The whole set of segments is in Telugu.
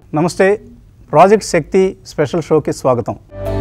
నమస్తే ప్రాజెక్ట్ శక్తి స్పెషల్ షోకి స్వాగతం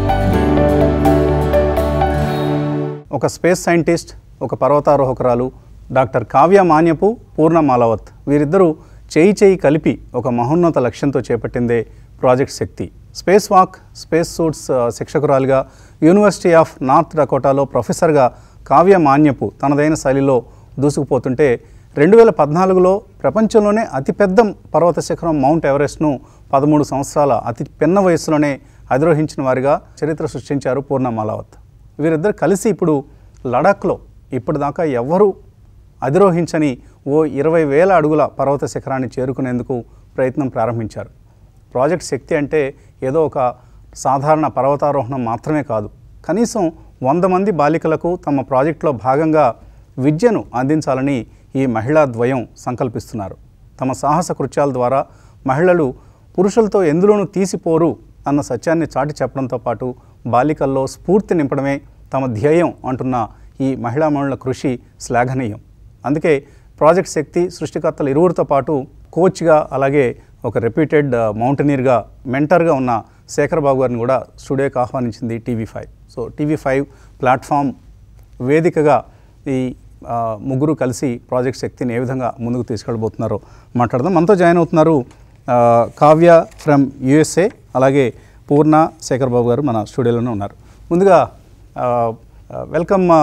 ఒక స్పేస్ సైంటిస్ట్ ఒక పర్వతారోహకురాలు డాక్టర్ కావ్య మాన్యపు పూర్ణ మాలవత్ వీరిద్దరూ చేయి చేయి కలిపి ఒక మహోన్నత లక్ష్యంతో చేపట్టిందే project Shakti space walk space suits ఆ, శిక్షకురాలిగా యూనివర్సిటీ ఆఫ్ నార్త్ డకోటాలో ప్రొఫెసర్గా కావ్య మాన్యపు తనదైన శైలిలో దూసుకుపోతుంటే రెండు వేల పద్నాలుగులో ప్రపంచంలోనే అతిపెద్ద పర్వత శిఖరం మౌంట్ ఎవరెస్ట్ను పదమూడు సంవత్సరాల అతి పిన్న వయసులోనే అధిరోహించిన వారిగా చరిత్ర సృష్టించారు పూర్ణ మాలావత్ వీరిద్దరు కలిసి ఇప్పుడు లడాఖ్లో ఇప్పటిదాకా ఎవ్వరూ అధిరోహించని ఓ ఇరవై వేల అడుగుల పర్వత శిఖరాన్ని చేరుకునేందుకు ప్రయత్నం ప్రారంభించారు ప్రాజెక్ట్ శక్తి అంటే ఏదో ఒక సాధారణ పర్వతారోహణం మాత్రమే కాదు కనీసం వంద మంది బాలికలకు తమ ప్రాజెక్టులో భాగంగా విద్యను అందించాలని ఈ మహిళా ద్వయం సంకల్పిస్తున్నారు తమ సాహస కృత్యాల ద్వారా మహిళలు పురుషులతో ఎందులోనూ తీసిపోరు అన్న సత్యాన్ని చాటి చెప్పడంతో పాటు బాలికల్లో స్ఫూర్తి నింపడమే తమ ధ్యేయం అంటున్న ఈ మహిళామణుల కృషి శ్లాఘనీయం అందుకే ప్రాజెక్ట్ శక్తి సృష్టికర్తలు ఇరువురితో పాటు కోచ్గా అలాగే ఒక రెప్యూటెడ్ మౌంటనీర్గా మెంటర్గా ఉన్న శేఖర్ బాబు గారిని కూడా స్టూడియోకి ఆహ్వానించింది TV five so TV five platform వేదికగా ఈ ఆ, ముగ్గురు కలిసి ప్రాజెక్ట్ శక్తిని ఏ విధంగా ముందుకు తీసుకెళ్ళబోతున్నారో మాట్లాడదాం మనతో జాయిన్ అవుతున్నారు ఆ, కావ్య ఫ్రమ్ యుఎస్ఏ అలాగే పూర్ణ శేఖర్ బాబు గారు మన స్టూడియోలోనే ఉన్నారు ముందుగా ఆ, ah, welcome ah,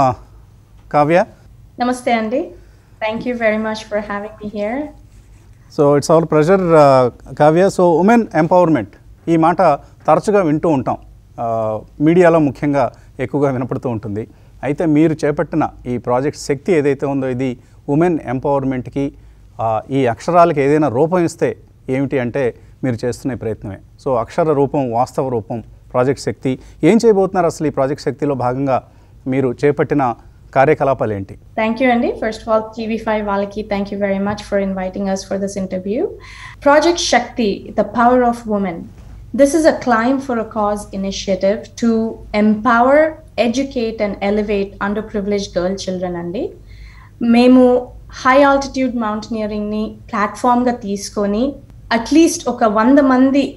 Kavya Namaste, Andy. Thank you very much for having me here. So it's our pleasure Kavya so women empowerment ఈ మాట తరచుగా వింటూ ఉంటాం ఆ, మీడియాలో ముఖ్యంగా ఎక్కువగా వినపడుతూ ఉంటుంది అయితే మీరు చేపట్టిన ఈ ప్రాజెక్ట్ శక్తి ఏదైతే ఉందో ఇది ఉమెన్ ఎంపవర్మెంట్కి ఆ, ఈ అక్షరాలకు ఏదైనా రూపం ఇస్తే ఏమిటి అంటే మీరు చేస్తున్న ఈ ప్రయత్నమే సో అక్షర రూపం వాస్తవ రూపం ప్రాజెక్ట్ శక్తి ఏం చేయబోతున్నారు అసలు ఈ ప్రాజెక్ట్ శక్తిలో భాగంగా మీరు చేపట్టిన కార్యకలాపాలు ఏంటి Thank you, Andy. First of all, TV5 Valaki, thank you very much for inviting us for this interview. Project Shakti, the power of women. This is a climb for a cause initiative to empower, educate, and elevate underprivileged girl children, Andy. మేము హై ఆల్టిట్యూడ్ మౌంటనియరింగ్ని ప్లాట్ఫామ్గా తీసుకొని అట్లీస్ట్ ఒక వంద మంది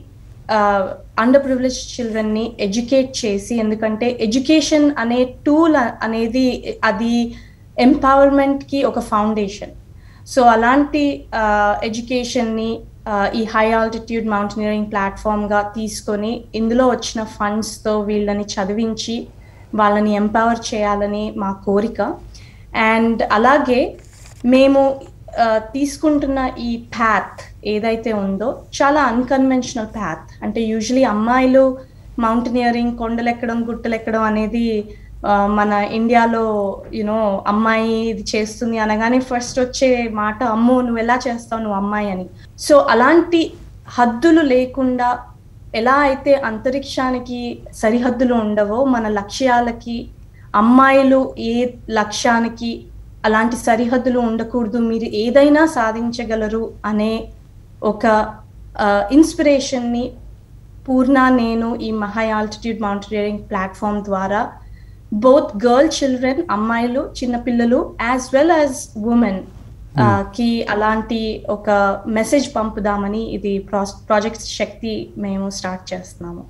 అండర్ ప్రివిలేజ్ చిల్డ్రన్ని ఎడ్యుకేట్ చేసి ఎందుకంటే ఎడ్యుకేషన్ అనే టూల్ అనేది అది ఎంపవర్మెంట్కి ఒక ఫౌండేషన్ సో అలాంటి ఎడ్యుకేషన్ని ఈ హై ఆల్టిట్యూడ్ మౌంటనియరింగ్ ప్లాట్ఫామ్గా తీసుకొని ఇందులో వచ్చిన ఫండ్స్తో వీళ్ళని చదివించి వాళ్ళని ఎంపవర్ చేయాలని మా కోరిక అండ్ అలాగే మేము ఆ, తీసుకుంటున్న ఈ ప్యాత్ ఏదైతే ఉందో చాలా అన్కన్వెన్షనల్ ప్యాత్ అంటే యూజువలీ అమ్మాయిలు మౌంటనియరింగ్ కొండలెక్కడం గుట్టలెక్కడం అనేది ఆ, మన ఇండియాలో యునో అమ్మాయి ఇది చేస్తుంది అనగానే ఫస్ట్ వచ్చే మాట అమ్మో నువ్వు ఎలా చేస్తావు నువ్వు అమ్మాయి అని సో అలాంటి హద్దులు లేకుండా ఎలా అయితే అంతరిక్షానికి సరిహద్దులు ఉండవో మన లక్ష్యాలకి అమ్మాయిలు ఏ లక్ష్యానికి అలాంటి సరిహద్దులు ఉండకూడదు మీరు ఏదైనా సాధించగలరు అనే ఒక ఇన్స్పిరేషన్ని పూర్ణ నేను ఈ మహై ఆల్టిట్యూడ్ మౌంటనీరింగ్ ప్లాట్ఫామ్ ద్వారా బోత్ గర్ల్ చిల్డ్రన్ అమ్మాయిలు చిన్నపిల్లలు యాజ్ వెల్ యాజ్ ఉమెన్ కి అలాంటి ఒక మెసేజ్ పంపుదామని ఇది ప్రాజెక్ట్ శక్తి మేము స్టార్ట్ చేస్తున్నాము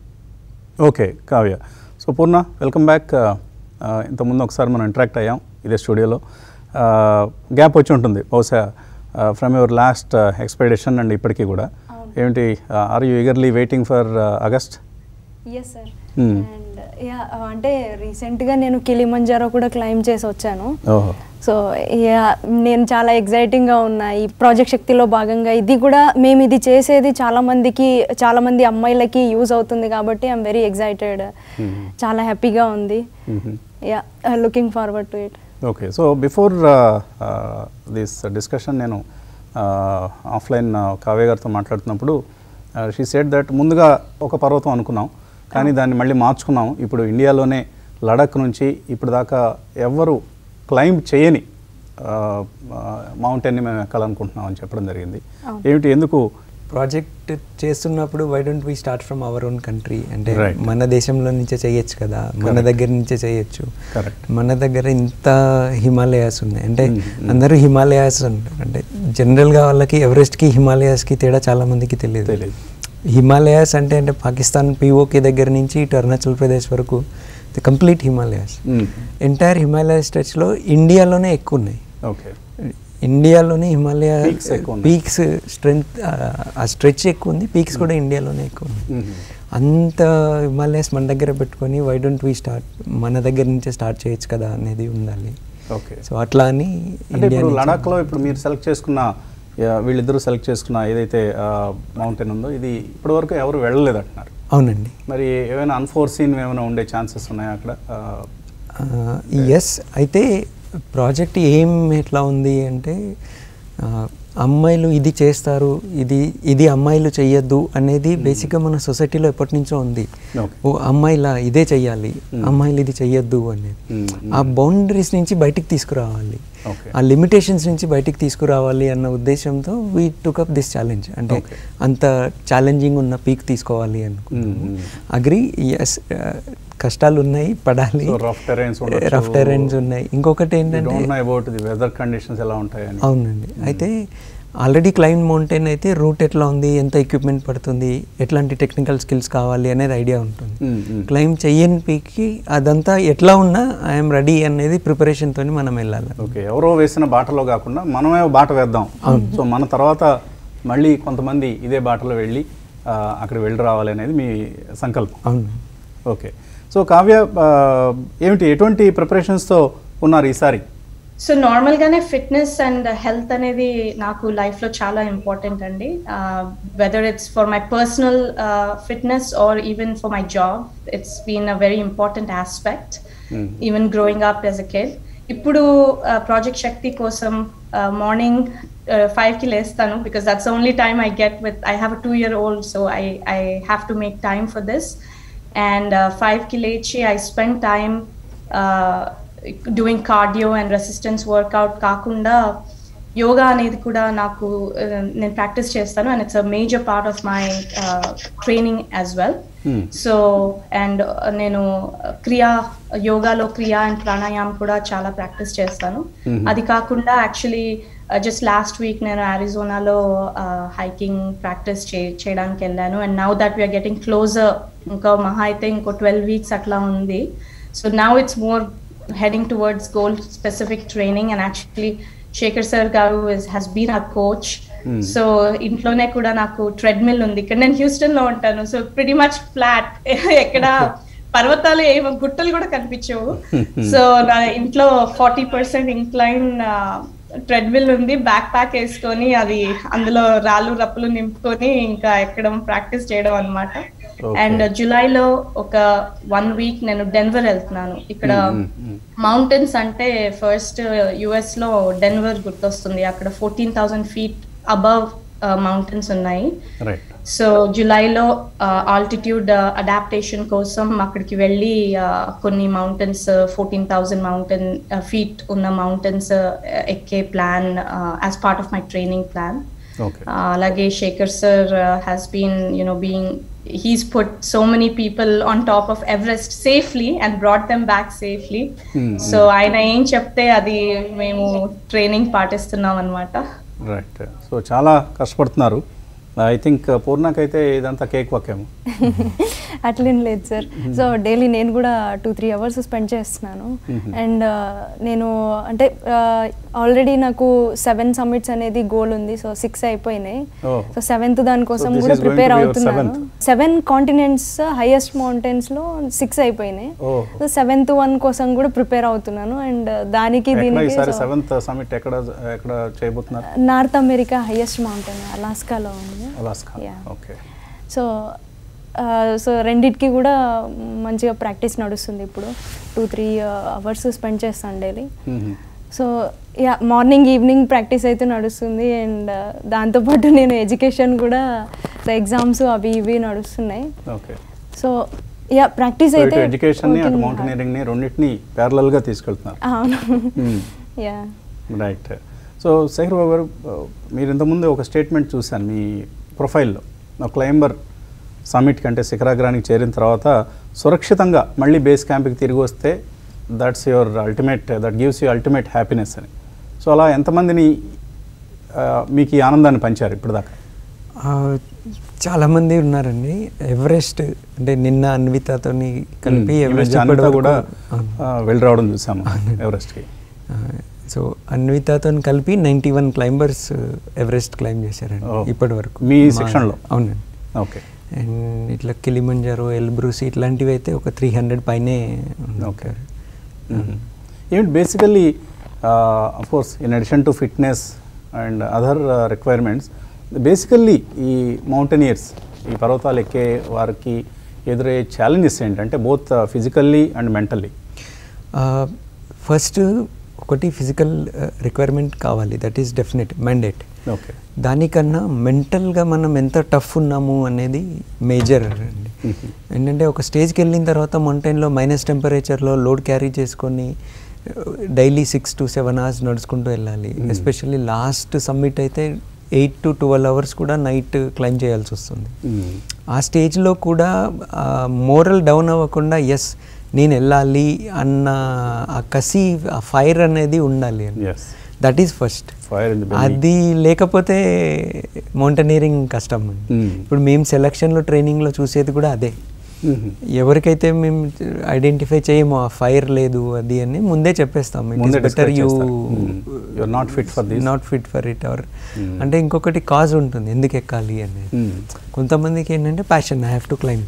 okay Kavya so Purna welcome back ఇంతకుముందు ఒకసారి మనం ఇంటరాక్ట్ అయ్యాం ఇదే స్టూడియోలో గ్యాప్ వచ్చి ఉంటుంది బహుశా from your last expedition and ఇప్పటికీ కూడా ఏమిటి are you eagerly waiting for August yes sir Hmm. And yeah అంటే రీసెంట్గా నేను కిలిమంజారో కూడా క్లైమ్ చేసి వచ్చాను ఓహో సో యా నేను చాలా ఎగ్జైటింగ్గా ఉన్నా ఈ ప్రాజెక్ట్ శక్తిలో భాగంగా ఇది కూడా మేము ఇది చేసేది చాలా మందికి చాలా మంది అమ్మాయిలకి యూజ్ అవుతుంది కాబట్టి ఐఎమ్ వెరీ ఎగ్జైటెడ్ చాలా హ్యాపీగా ఉంది yeah looking forward to it okay so before this discussion నేను ఆఫ్లైన్ కావ్య గారితో మాట్లాడుతున్నప్పుడు షీ సెడ్ దట్ ముందుగా ఒక పర్వతం అనుకున్నాం కానీ దాన్ని మళ్ళీ మార్చుకున్నాం ఇప్పుడు ఇండియాలోనే లడక్ నుంచి ఇప్పుడు దాకా ఎవ్వరు క్లైంబ్ చేయని మౌంటైన్ని మేము ఎక్కాలనుకుంటున్నాం అని చెప్పడం జరిగింది ఏమిటి ఎందుకు ప్రాజెక్ట్ చేస్తున్నప్పుడు why don't we start from our own country అంటే Right. మన దేశంలో నుంచే చేయొచ్చు కదా మన దగ్గర నుంచే చేయొచ్చు Correct. మన దగ్గర ఇంత హిమాలయాస్ ఉన్నాయి అంటే అందరూ హిమాలయాస్ అంటారు అంటే జనరల్గా వాళ్ళకి ఎవరెస్ట్కి హిమాలయాస్కి తేడా చాలా మందికి తెలియదు తెలియదు. హిమాలయాస్ అంటే అంటే పాకిస్తాన్ పిఓకే దగ్గర నుంచి ఇటు అరుణాచల్ ప్రదేశ్ వరకు the complete Himalayas mm. Entire Himalaya స్ట్రెచ్లో ఇండియాలోనే ఎక్కువ ఉన్నాయి ఓకే ఇండియాలోనే హిమాలయ Peaks ఎక్కువ ఉన్నాయి. పీక్స్ స్ట్రెంగ్త్ ఆ స్ట్రెచ్ ఎక్కువ ఉంది పీక్స్ కూడా ఇండియాలోనే ఎక్కువ ఉంది మ్మ్. అంత హిమాలయస్ మన దగ్గర పెట్టుకొని వై డోంట్ వీ స్టార్ట్ మన దగ్గర నుంచే స్టార్ట్ చేయొచ్చు కదా అనేది ఉండాలి ఓకే సో అట్లా అని అంటే ఇండియా ఇప్పుడు నుంచి- లడాఖ్లో ఇప్పుడు మీరు సెలెక్ట్ చేసుకున్న యా, వీళ్ళిద్దరూ సెలెక్ట్ చేసుకున్న ఏదైతే మౌంటైన్ ఉందో ఇది ఇప్పటివరకు ఎవరు వెళ్ళలేదు అంటున్నారు అవునండి మరి ఏమైనా అన్ఫోర్సీన్ ఏమైనా ఉండే ఛాన్సెస్ ఉన్నాయా అక్కడ ఆ, ఎస్ అయితే ప్రాజెక్ట్ ఏం ఎట్లా ఉంది అంటే ఆ, అమ్మాయిలు ఇది చేస్తారు ఇది ఇది అమ్మాయిలు చెయ్యొద్దు అనేది బేసిక్గా మన సొసైటీలో ఎప్పటి నుంచో ఉంది Okay. ఓ అమ్మాయిలా ఇదే చెయ్యాలి Hmm. అమ్మాయిలు ఇది చెయ్యొద్దు అనేది Hmm. ఆ బౌండరీస్ నుంచి బయటికి తీసుకురావాలి Okay. ఆ లిమిటేషన్స్ నుంచి బయటికి తీసుకురావాలి అన్న ఉద్దేశంతో we took up this challenge అంటే Okay. అంత ఛాలెంజింగ్ ఉన్న పీక్ తీసుకోవాలి అనుకుంటున్నాము Hmm, అగ్రి ఎస్ కష్టాలు ఉన్నాయి పడాలి So, rough terrains ఉండొచ్చు. రఫ్ టెరెన్స్ ఉన్నాయి ఇంకొకటి ఏంటంటే don't know about the weather conditions ఎలా ఉంటాయని అవునండి అయితే ఆల్రెడీ క్లైంబ్ మౌంటైన్ అయితే రూట్ ఎట్లా ఉంది ఎంత ఎక్విప్మెంట్ పడుతుంది ఎట్లాంటి టెక్నికల్ స్కిల్స్ కావాలి అనేది ఐడియా ఉంటుంది మ్మ్, మ్మ్. క్లైంబ్ చెయ్యని పీక్కి అదంతా ఎట్లా ఉన్నా ఐఎమ్ రెడీ అనేది ప్రిపరేషన్తో మనం వెళ్ళాలి ఓకే ఎవరో వేసిన బాటలో కాకుండా మనమే బాట వేద్దాం సో మన తర్వాత మళ్ళీ కొంతమంది ఇదే బాటలో వెళ్ళి ఆ, అక్కడ వెళ్ళి రావాలి అనేది మీ సంకల్పం అవును ఓకే సో కావ్య ఆ, ఏమిటి ఎటువంటి ప్రిపరేషన్స్తో ఉన్నారు ఈసారి సో నార్మల్గానే ఫిట్నెస్ అండ్ హెల్త్ అనేది నాకు లైఫ్లో చాలా ఇంపార్టెంట్ అండి whether it's for my personal fitness or even for my job it's been a very important aspect Hmm. Even growing up as a kid ఇప్పుడు ప్రాజెక్ట్ శక్తి కోసం మార్నింగ్ ఫైవ్కి లేస్తాను because that's only time I get with I have a two year old so I I have to make time for this and ఫైవ్కి లేచి I spend time doing cardio and resistance workout కాకుండా యోగా అనేది కూడా నాకు uh, నేను ప్రాక్టీస్ చేస్తాను and it's a major part of my training as well Hmm. So and నేను క్రియా యోగాలో క్రియా అండ్ ప్రాణాయామం కూడా చాలా ప్రాక్టీస్ చేస్తాను Mhm. అది కాకుండా యాక్చువల్లీ జస్ట్ లాస్ట్ వీక్ నేను అరిజోనాలో హైకింగ్ ప్రాక్టీస్ చే చేయడానికి వెళ్ళాను and now that we're getting closer ఇంకా మహా అయితే ఇంకో ట్వెల్వ్ వీక్స్ అట్లా ఉంది so now it's more heading towards goal specific training and actually Shekhar sir garu has been a coach Hmm. So ఇంట్లోనే కూడా నాకు ట్రెడ్మిల్ ఉంది ఇక్కడ నేను హ్యూస్టన్ లో ఉంటాను సో ప్రిటీ మచ్ ఫ్లాట్ ఎక్కడ పర్వతాలు ఏమో గుట్టలు కూడా కనిపించవు సో నా ఇంట్లో ఫార్టీ పర్సెంట్ ఇంక్లైన్ ట్రెడ్మిల్ ఉంది బ్యాక్ ప్యాక్ వేసుకొని అది అందులో రాళ్ళు రప్పులు నింపుకొని ఇంకా ఎక్కడం ప్రాక్టీస్ చేయడం అనమాట Okay. అండ్ జూలైలో ఒక వన్ వీక్ నేను డెన్వర్ వెళ్తున్నాను ఇక్కడ Mm, mm, mm. మౌంటైన్స్ అంటే ఫస్ట్ యుఎస్ లో డెన్వర్ గుర్తొస్తుంది అక్కడ fourteen thousand feet above mountains ఉన్నాయి రైట్ సో జూలైలో ఆల్టిట్యూడ్ అడాప్టేషన్ కోసం అక్కడికి వెళ్ళి uh, కొన్ని mountains fourteen thousand mountain feet ఉన్న మౌంటైన్స్ ఎక్కే plan as part of my training plan okay అలాగే Shekhar sir has been you know being he's put so many people on top of Everest safely and brought them back safely Hmm, so ఆయన ఏం చెప్తే అది మేము ట్రైనింగ్ పాటిస్తున్నాం అనమాట రైట్ సో చాలా కష్టపడుతున్నారు ఐ థింక్ పూర్ణకైతే ఇదంతా కేక్ వక్కేమో అట్లేం లేదు సార్ సో డైలీ నేను కూడా టూ త్రీ అవర్స్ స్పెండ్ చేస్తున్నాను అండ్ నేను అంటే ఆల్రెడీ నాకు సెవెన్ సమ్మిట్స్ అనేది గోల్ ఉంది సో సిక్స్ అయిపోయినాయి Oh. సో సెవెంత్ దానికోసం So this కూడా is going to prepare be your అవుతున్నాను seventh. సెవెన్ కాంటినెంట్స్ హైయెస్ట్ మౌంటైన్స్లో సిక్స్ అయిపోయినాయి Oh. సో సెవెంత్ వన్ కోసం కూడా ప్రిపేర్ అవుతున్నాను అండ్ దానికి ఎక్కడ దీనికి ఈసారి సెవెంత్ సమిట్ ఎక్కడ ఎక్కడ చేయబోతున్నారు నార్త్ అమెరికా హైయెస్ట్ మౌంటైన్ అలాస్కాలో ఉంది Alaska Yeah. Okay so ah, so రెండిటికి కూడా మంచిగా ప్రాక్టీస్ నడుస్తుంది ఇప్పుడు టూ త్రీ అవర్స్ స్పెండ్ చేస్తాను daily so yeah morning evening practice అయితే నడుస్తుంది అండ్ దాంతోపాటు నేను ఎడ్యుకేషన్ కూడా ఎగ్జామ్స్ అవి ఇవి నడుస్తున్నాయి okay so yeah practice so అయితే ఇటు ఎడ్యుకేషన్ ని అటు working మౌంటైనరింగ్ ని రెండింటిని ప్యారలల్ గా తీసుకెళ్తున్నారు hard. అవును Hmm. Yeah right so Shekhar Babu garu మీరు ఇంతకుముందు ఒక స్టేట్మెంట్ చూశాను మీ ప్రొఫైల్లో ఒక క్లైంబర్ సమిట్ కంటే శిఖరాగ్రానికి చేరిన తర్వాత సురక్షితంగా మళ్ళీ బేస్ క్యాంప్కి తిరిగి వస్తే that's your ultimate that gives you ultimate happiness అని సో అలా ఎంతమందిని ఆ, మీకు ఈ ఆనందాన్ని పంచారు ఇప్పటిదాకా ఆ, చాలామంది ఉన్నారండి ఎవరెస్ట్ అంటే నిన్న అన్వితతోని కలిపి మ్మ్. ఈ ఎవరెస్ట్ మధ్య ఇప్పటి అనిత వరకు- కూడా అవును. ఆ, వెళ్ళి రావడం చూసాము ఎవరెస్ట్కి ఆ, సో అన్వితతో కలిపి ninety one climbers Everest climb చేశారండి ఓ. ఇప్పటి వరకు మీ మా- సెక్షన్లో? అవునండి ఓకే అండ్ ఇట్లా కిలిమంజారో ఎల్బ్రూస్ ఇట్లాంటివి అయితే ఒక త్రీ హండ్రెడ్ పైనే ఓకే ఏమిటి basically course in addition to fitness and other requirements basically ఈ మౌంటైనియర్స్ ఈ పర్వతాలు ఎక్కే వారికి ఎదురయ్యే ఛాలెంజెస్ ఏంటంటే both physically and mentally first ఒకటి ఫిజికల్ రిక్వైర్మెంట్ కావాలి that is definite mandate okay దానికన్నా మెంటల్గా మనం ఎంత టఫ్ ఉన్నాము అనేది మేజర్ అండి ఏంటంటే ఒక స్టేజ్కి వెళ్ళిన తర్వాత మౌంటైన్లో మైనస్ టెంపరేచర్లో లోడ్ క్యారీ చేసుకొని daily six to seven hours నడుచుకుంటూ వెళ్ళాలి Mm. ఎస్పెషల్లీ లాస్ట్ సమ్మిట్ అయితే ఎయిట్ టు ట్వెల్వ్ అవర్స్ కూడా నైట్ క్లైమ్ చేయాల్సి వస్తుంది ఆ స్టేజ్లో కూడా మోరల్ డౌన్ అవ్వకుండా ఎస్ నేను వెళ్ళాలి అన్న ఆ కసి ఆ ఫైర్ అనేది ఉండాలి yes that is first fire in అది లేకపోతే మౌంటైనీరింగ్ కష్టం అండి Mm. ఇప్పుడు మేము సెలక్షన్లో ట్రైనింగ్లో చూసేది కూడా అదే ఎవరికైతే మేము ఐడెంటిఫై చేయమో ఆ ఫైర్ లేదు అది అని ముందే చెప్పేస్తాం ముందే బెటర్ describe యూ చేస్తారు. Mm. You're not fit for this. Not fit for it our Mm. అంటే ఇంకొకటి కాజ్ ఉంటుంది ఎందుకు ఎక్కాలి అనేది కొంతమందికి ఏంటంటే passion I have to climb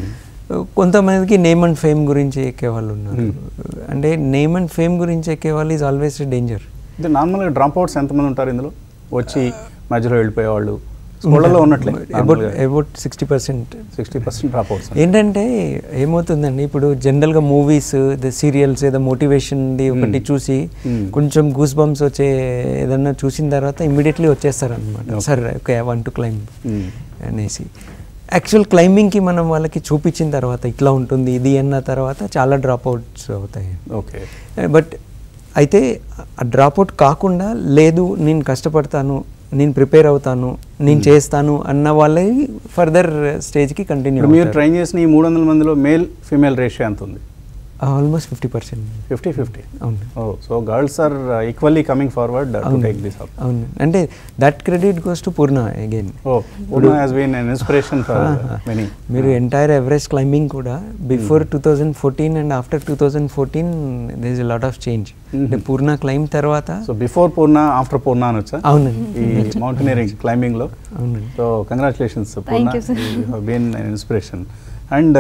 కొంతమందికి నేమ్ అండ్ ఫేమ్ గురించి ఎక్కేవాళ్ళు ఉన్నారు అంటే నేమ్ అండ్ ఫేమ్ గురించి ఎక్కేవాళ్ళు ఈజ్ ఆల్వేస్ డేంజర్ అంటే నార్మల్గా డ్రాప్ అవుట్స్ ఎంతమంది ఉంటారు ఇందులో వచ్చి మధ్యలో వెళ్ళిపోయేవాళ్ళు స్కూళ్ళలో ఉన్నట్లే about about sixty percent sixty percent drop outs ఏంటంటే ఏమవుతుందండి ఇప్పుడు జనరల్గా మూవీస్ ద సీరియల్స్ ఏదో మోటివేషన్ది ఒకటి Hmm. చూసి Hmm. కొంచెం గూస్ బంప్స్ వచ్చే ఏదన్నా చూసిన తర్వాత ఇమ్మీడియట్లీ వచ్చేస్తారు అనమాట Okay. సరే ఓకే వన్ టు క్లైంబ్ అనేసి యాక్చువల్ క్లైంబింగ్కి మనం వాళ్ళకి చూపించిన తర్వాత ఇట్లా ఉంటుంది ఇది అన్న తర్వాత చాలా డ్రాప్ అవుట్స్ అవుతాయి ఓకే బట్ అయితే ఆ డ్రాప్అవుట్ కాకుండా లేదు నేను కష్టపడతాను నేను ప్రిపేర్ అవుతాను నేను చేస్తాను అన్న వాళ్ళకి ఫర్దర్ స్టేజ్కి కంటిన్యూ ఇప్పుడు మీరు ట్రైన్ చేసిన ఈ మూడు వందల మందిలో మేల్ ఫీమేల్ రేషియో ఎంత ఉంది almost fifty percent fifty fifty అవును oh so girls are equally coming forward to అవును టేక్ దిస్ అప్ అవును అంటే that credit goes to Purna again oh Purna has been an inspiration for many మీరు ఎంటైర్ ఎవరెస్ట్ క్లైంబింగ్ కూడా before two thousand fourteen and after two thousand fourteen this is lot of change అంటే పూర్ణ క్లైంబ్ తర్వాత so before Purna after Purna అనొచ్చా అవునండి ఈ మౌంటైనరింగ్ క్లైంబింగ్ లో అవునండి so congratulations Thank you, sir. Been inspiration and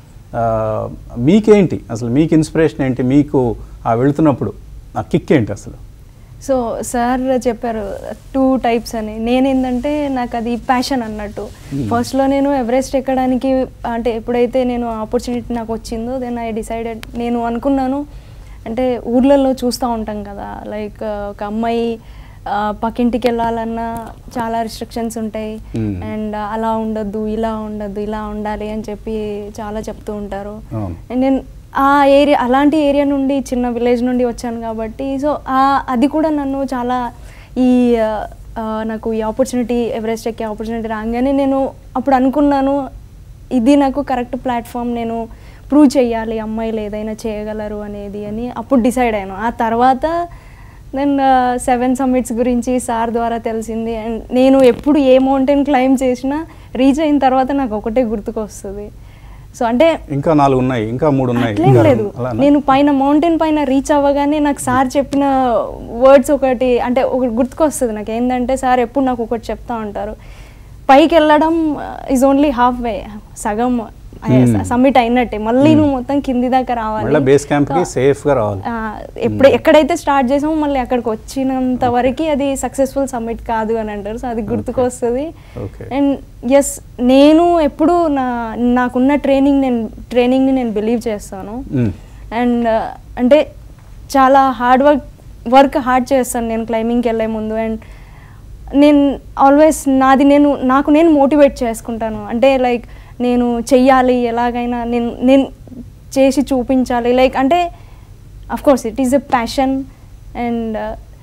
మీకేంటి అసలు మీకు ఇన్స్పిరేషన్ ఏంటి మీకు ఆ వెళుతున్నప్పుడు ఆ కిక్ ఏంటి అసలు సో సార్ చెప్పారు టూ టైప్స్ అని నేనేంటంటే నాకు అది ప్యాషన్ అన్నట్టు Hmm. ఫస్ట్లో నేను ఎవరెస్ట్ ఎక్కడానికి అంటే ఎప్పుడైతే నేను ఆపర్చునిటీ నాకు వచ్చిందో దెన్ ఐ డిసైడెడ్ నేను అనుకున్నాను అంటే ఊర్లలో చూస్తూ ఉంటాం కదా లైక్ ఒక అమ్మాయి ఆ, పక్కింటికి వెళ్ళాలన్నా చాలా రిస్ట్రిక్షన్స్ ఉంటాయి Hmm. అండ్ అలా ఉండొద్దు ఇలా ఉండొద్దు ఇలా ఉండాలి అని చెప్పి చాలా చెప్తూ ఉంటారు అవును. అండ్ నేను ఆ ఏరియా అలాంటి ఏరియా నుండి చిన్న విలేజ్ నుండి వచ్చాను కాబట్టి సో ఆ అది కూడా నన్ను చాలా ఈ ఆ, ఆ, నాకు ఈ ఆపర్చునిటీ ఎవరెస్ట్ ఎక్కే ఆపర్చునిటీ రాగానే నేను అప్పుడు అనుకున్నాను ఇది నాకు కరెక్ట్ ప్లాట్ఫామ్ నేను ప్రూవ్ చేయాలి అమ్మాయిలు ఏదైనా చేయగలరు అనేది అని అప్పుడు డిసైడ్ అయ్యాను ఆ తర్వాత దెన్ సెవెన్ సమ్మిట్స్ గురించి సార్ ద్వారా తెలిసింది అండ్ నేను ఎప్పుడు ఏ మౌంటైన్ క్లైమ్ చేసినా రీచ్ అయిన తర్వాత నాకు ఒకటే గుర్తుకొస్తుంది సో అంటే ఇంకా నాలుగు ఉన్నాయి ఇంకా మూడు ఉన్నాయి అట్లేం ఇంకా లేదు అలానా? నేను పైన మౌంటైన్ పైన రీచ్ అవ్వగానే నాకు సార్ చెప్పిన వర్డ్స్ ఒకటి అంటే ఒకటి గుర్తుకొస్తుంది నాకు ఏంటంటే సార్ ఎప్పుడు నాకు ఒకటి చెప్తా ఉంటారు పైకి వెళ్ళడం ఈజ్ ఓన్లీ హాఫ్ వే సగం Hmm. సబ్మిట్ అయినట్టే మళ్ళీ నువ్వు మొత్తం కింది దాకా రావాలి మళ్ళీ బేస్ క్యాంప్ కి సేఫ్ గా రావాలి ఆ, ఎప్పుడు ఎక్కడైతే స్టార్ట్ చేసామో మళ్ళీ అక్కడికి వచ్చినంత వరకు అది సక్సెస్ఫుల్ సబ్మిట్ కాదు అని అంటారు సో అది గుర్తుకొస్తుంది Okay. అండ్ ఎస్ నేను ఎప్పుడు నా నాకున్న ట్రైనింగ్ నేను ట్రైనింగ్ని నేను బిలీవ్ చేస్తాను Mm. అండ్ అంటే చాలా హార్డ్ వర్క్ వర్క్ హార్డ్ చేస్తాను నేను క్లైంబింగ్కి వెళ్ళే ముందు అండ్ నేను ఆల్వేస్ నాది నేను నాకు నేను మోటివేట్ చేసుకుంటాను అంటే లైక్ నేను చెయ్యాలి ఎలాగైనా నేను నేను చేసి చూపించాలి లైక్ అంటే course it is a passion and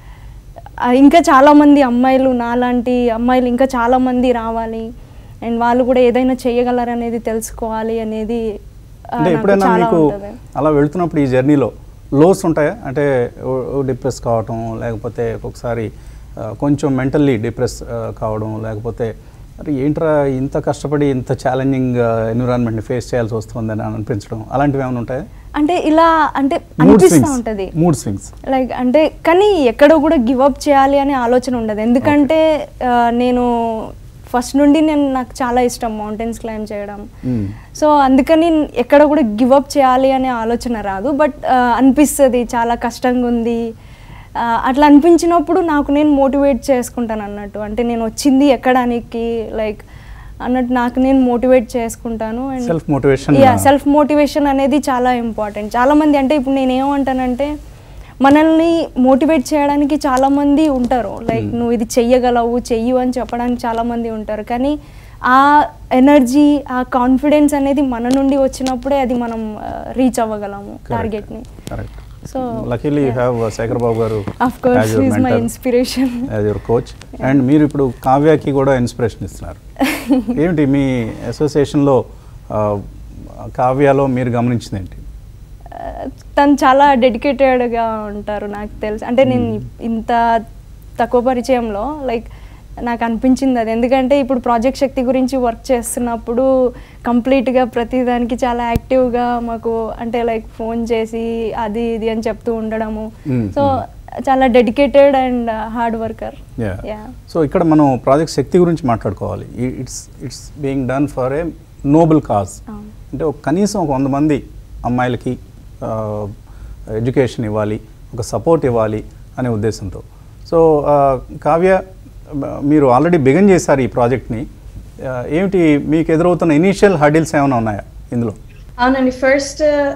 ఇంకా చాలామంది అమ్మాయిలు నాలాంటి అమ్మాయిలు ఇంకా చాలామంది రావాలి అండ్ వాళ్ళు కూడా ఏదైనా చేయగలరు అనేది తెలుసుకోవాలి అనేది ఆ, అంటే నాకు ఎప్పుడైనా చాలా మీకు ఉంటుంది. అలా వెళ్తున్నప్పుడు ఈ జర్నీలో లోస్ ఉంటాయా అంటే డిప్రెస్ కావటం లేకపోతే ఒక్కొక్కసారి ఆ, కొంచెం మెంటల్లీ డిప్రెస్ కావడం లేకపోతే అరే ఏంట్రా ఇంత కష్టపడి ఇంత ఛాలెంజింగ్ ఎన్విరాన్మెంట్ని ఫేస్ చేయాల్సి వస్తుందని అనిపించడం అలాంటివి ఏమైనా ఉంటాయి అంటే ఇలా అంటే మూడ్ అనిపిస్తూ స్వింగ్స్ ఉంటుంది మూడ్ స్వింగ్స్ లైక్ అంటే కానీ ఎక్కడో కూడా గివ్ అప్ చేయాలి అనే ఆలోచన ఉండదు ఎందుకంటే ఆ, నేను ఫస్ట్ నుండి నేను నాకు చాలా ఇష్టం మౌంటైన్స్ క్లైమ్ చేయడం సో అందుకని ఎక్కడ కూడా గివ్ అప్ చేయాలి అనే ఆలోచన రాదు బట్ అనిపిస్తుంది చాలా కష్టంగా ఉంది ఆ, అట్లా అనిపించినప్పుడు నాకు నేను మోటివేట్ చేసుకుంటాను అన్నట్టు అంటే నేను వచ్చింది ఎక్కడానికి లైక్ అన్నట్టు నాకు నేను మోటివేట్ చేసుకుంటాను and self motivation yeah self motivation అనేది చాలా ఇంపార్టెంట్ చాలా మంది అంటే ఇప్పుడు నేను ఏమంటానంటే మనల్ని మోటివేట్ చేయడానికి చాలా మంది ఉంటారు లైక్ నువ్వు ఇది చెయ్యగలవు చెయ్యు అని చెప్పడానికి చాలా మంది ఉంటారు కానీ ఆ ఎనర్జీ ఆ కాన్ఫిడెన్స్ అనేది మన నుండి వచ్చినప్పుడే అది మనం రీచ్ అవ్వగలము టార్గెట్ని correct so luckily you have Shekhar Babu garu of course is my inspiration as your coach and మీరు ఇప్పుడు కావ్యకి కూడా ఇన్స్పిరేషన్ ఇస్తున్నారు ఏమిటి మీ అసోసియేషన్లో కావ్యలో మీరు గమనించింది ఏంటి తను చాలా డెడికేటెడ్గా ఉంటారు నాకు తెలుసు అంటే నేను ఇంత తక్కువ పరిచయంలో లైక్ నాకు అనిపించింది అది ఎందుకంటే ఇప్పుడు ప్రాజెక్ట్ శక్తి గురించి వర్క్ చేస్తున్నప్పుడు కంప్లీట్గా ప్రతిదానికి చాలా యాక్టివ్గా మాకు అంటే లైక్ ఫోన్ చేసి అది ఇది అని చెప్తూ ఉండడము Mm, సో చాలా dedicated and hard worker yeah yeah so ఇక్కడ మనం ప్రాజెక్ట్ శక్తి గురించి మాట్లాడుకోవాలి it's it's being done for a noble cause అవును. అంటే ఒక కనీసం ఒక వంద మంది అమ్మాయిలకి ఎడ్యుకేషన్ ఇవ్వాలి ఒక సపోర్ట్ ఇవ్వాలి అనే ఉద్దేశంతో సో కావ్య ఆ, మీరు ఆల్రెడీ బిగన్ చేశారు ఈ ప్రాజెక్ట్ని ఆ, ఏమిటి మీకు ఎదురవుతున్న ఇనీషియల్ హర్డిల్స్ ఏమైనా ఉన్నాయా ఇందులో అవునండి ఫస్ట్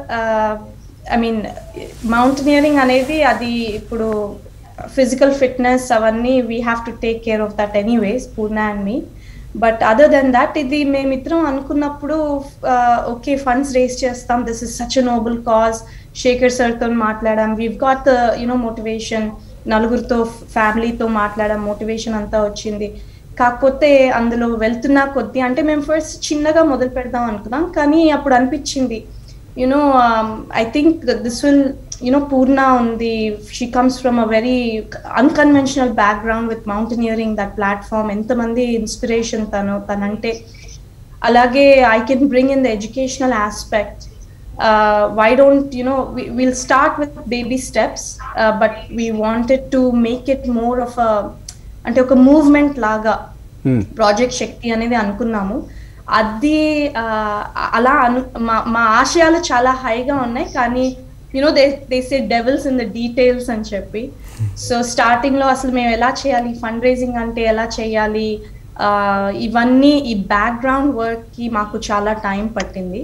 ఐ మీన్ మౌంటనియరింగ్ అనేది అది ఇప్పుడు ఫిజికల్ ఫిట్నెస్ అవన్నీ we have to take care of that anyways Purna and మీ బట్ అదర్ దెన్ దట్ ఇది మేమిద్దరం అనుకున్నప్పుడు ఓకే ఫండ్స్ రేస్ చేస్తాం this is such a noble cause Shekhar సార్తో మాట్లాడాం వీవ్ గాట్ యునో మోటివేషన్ నలుగురితో ఫ్యామిలీతో మాట్లాడాం మోటివేషన్ అంతా వచ్చింది కాకపోతే అందులో వెళ్తున్నా కొద్దీ అంటే మేము ఫస్ట్ చిన్నగా మొదలు పెడదాం అనుకున్నాం కానీ అప్పుడు అనిపించింది you know I think this will you know Purna ఉంది she comes from a very unconventional background with mountaineering that platform ఎంతమంది ఇన్స్పిరేషన్ తను తనంటే అలాగే I can bring in the educational aspect why don't you know will start with baby steps but we wanted to make it more of అంటే ఒక మూవ్మెంట్ లాగా Hmm. ప్రాజెక్ట్ శక్తి అనేది అనుకున్నాము అది ఆ, అలా అను మా మా ఆశయాలు చాలా హైగా ఉన్నాయి కానీ you know they they say devils in the details అని చెప్పి సో స్టార్టింగ్ లో అసలు మేము ఎలా చేయాలి ఫండ్ రైజింగ్ అంటే ఎలా చేయాలి ఆ, ఇవన్నీ ఈ బ్యాక్గ్రౌండ్ వర్క్ కి మాకు చాలా టైం పట్టింది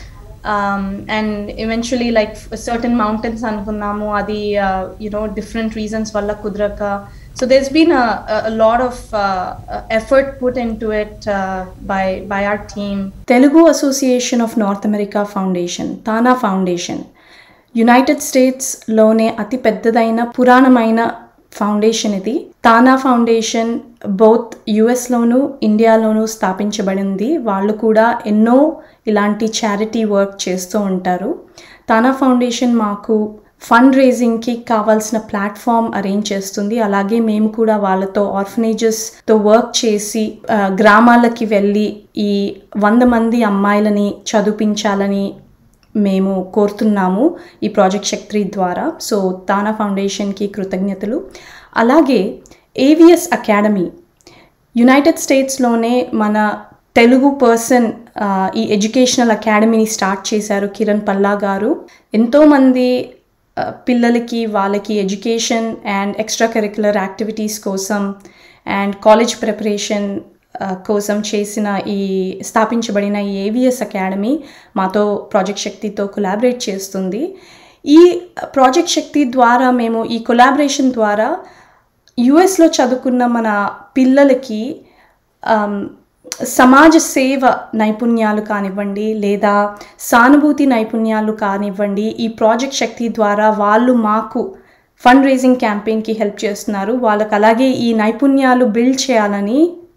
and eventually like certain mountains అనుకున్నాము అది యునో డిఫరెంట్ రీజన్స్ వల్ల కుదరక so there's been lot of effort put into it by by our team Telugu Association of North America Foundation TANA Foundation United స్టేట్స్లోనే అతి పెద్దదైన పురాణమైన ఫౌండేషన్ ఇది తానా ఫౌండేషన్ బోత్ యుఎస్లోను ఇండియాలోనూ స్థాపించబడింది వాళ్ళు కూడా ఎన్నో ఇలాంటి చారిటీ వర్క్ చేస్తూ ఉంటారు తానా ఫౌండేషన్ మాకు ఫండ్ రేజింగ్కి కావాల్సిన ప్లాట్ఫామ్ అరేంజ్ చేస్తుంది అలాగే మేము కూడా వాళ్ళతో ఆర్ఫనేజెస్తో వర్క్ చేసి ఆ, గ్రామాలకి వెళ్ళి ఈ వంద మంది అమ్మాయిలని చదివించాలని మేము కోరుతున్నాము ఈ ప్రాజెక్ట్ శక్తి ద్వారా సో తానా ఫౌండేషన్కి కృతజ్ఞతలు అలాగే ఏవిఎస్ అకాడమీ యునైటెడ్ స్టేట్స్లోనే మన తెలుగు పర్సన్ ఆ, ఈ ఎడ్యుకేషనల్ అకాడమీని స్టార్ట్ చేశారు కిరణ్ పల్లా గారు ఎంతోమంది ఆ, పిల్లలకి వాళ్ళకి education and extra curricular activities కోసం అండ్ కాలేజ్ ప్రిపరేషన్ ఆ, కోసం చేసిన ఈ స్థాపించబడిన ఈ ఏవిఎస్ అకాడమీ మాతో ప్రాజెక్ట్ శక్తితో కొలాబరేట్ చేస్తుంది ఈ ప్రాజెక్ట్ శక్తి ద్వారా మేము ఈ కొలాబరేషన్ ద్వారా యుఎస్లో చదువుకున్న మన పిల్లలకి ఆమ్, సమాజ సేవ నైపుణ్యాలు కానివ్వండి లేదా సానుభూతి నైపుణ్యాలు కానివ్వండి ఈ ప్రాజెక్ట్ శక్తి ద్వారా వాళ్ళు మాకు ఫండ్ రైజింగ్ క్యాంపెయిన్కి హెల్ప్ చేస్తున్నారు వాళ్ళకి అలాగే ఈ నైపుణ్యాలు బిల్డ్ చేయాలని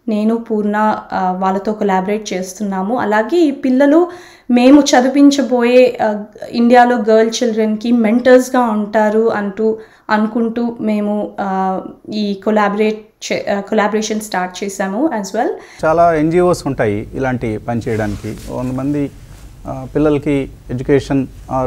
నేను పూర్ణ ఆ, వాళ్ళతో కొలాబరేట్ చేస్తున్నాము అలాగే ఈ పిల్లలు మేము చదివించబోయే ఆ, ఇండియాలో గర్ల్ చిల్డ్రన్కి మెంటర్స్గా ఉంటారు అంటూ అనుకుంటూ మేము ఆ, ఈ కొలాబరేట్ కొలాబరేషన్ స్టార్ట్ చేశాము యాజ్ వెల్ చాలా ఎన్జిఓస్ ఉంటాయి ఇలాంటి పని చేయడానికి కొంతమంది ఆ, పిల్లలకి ఎడ్యుకేషన్ ఆర్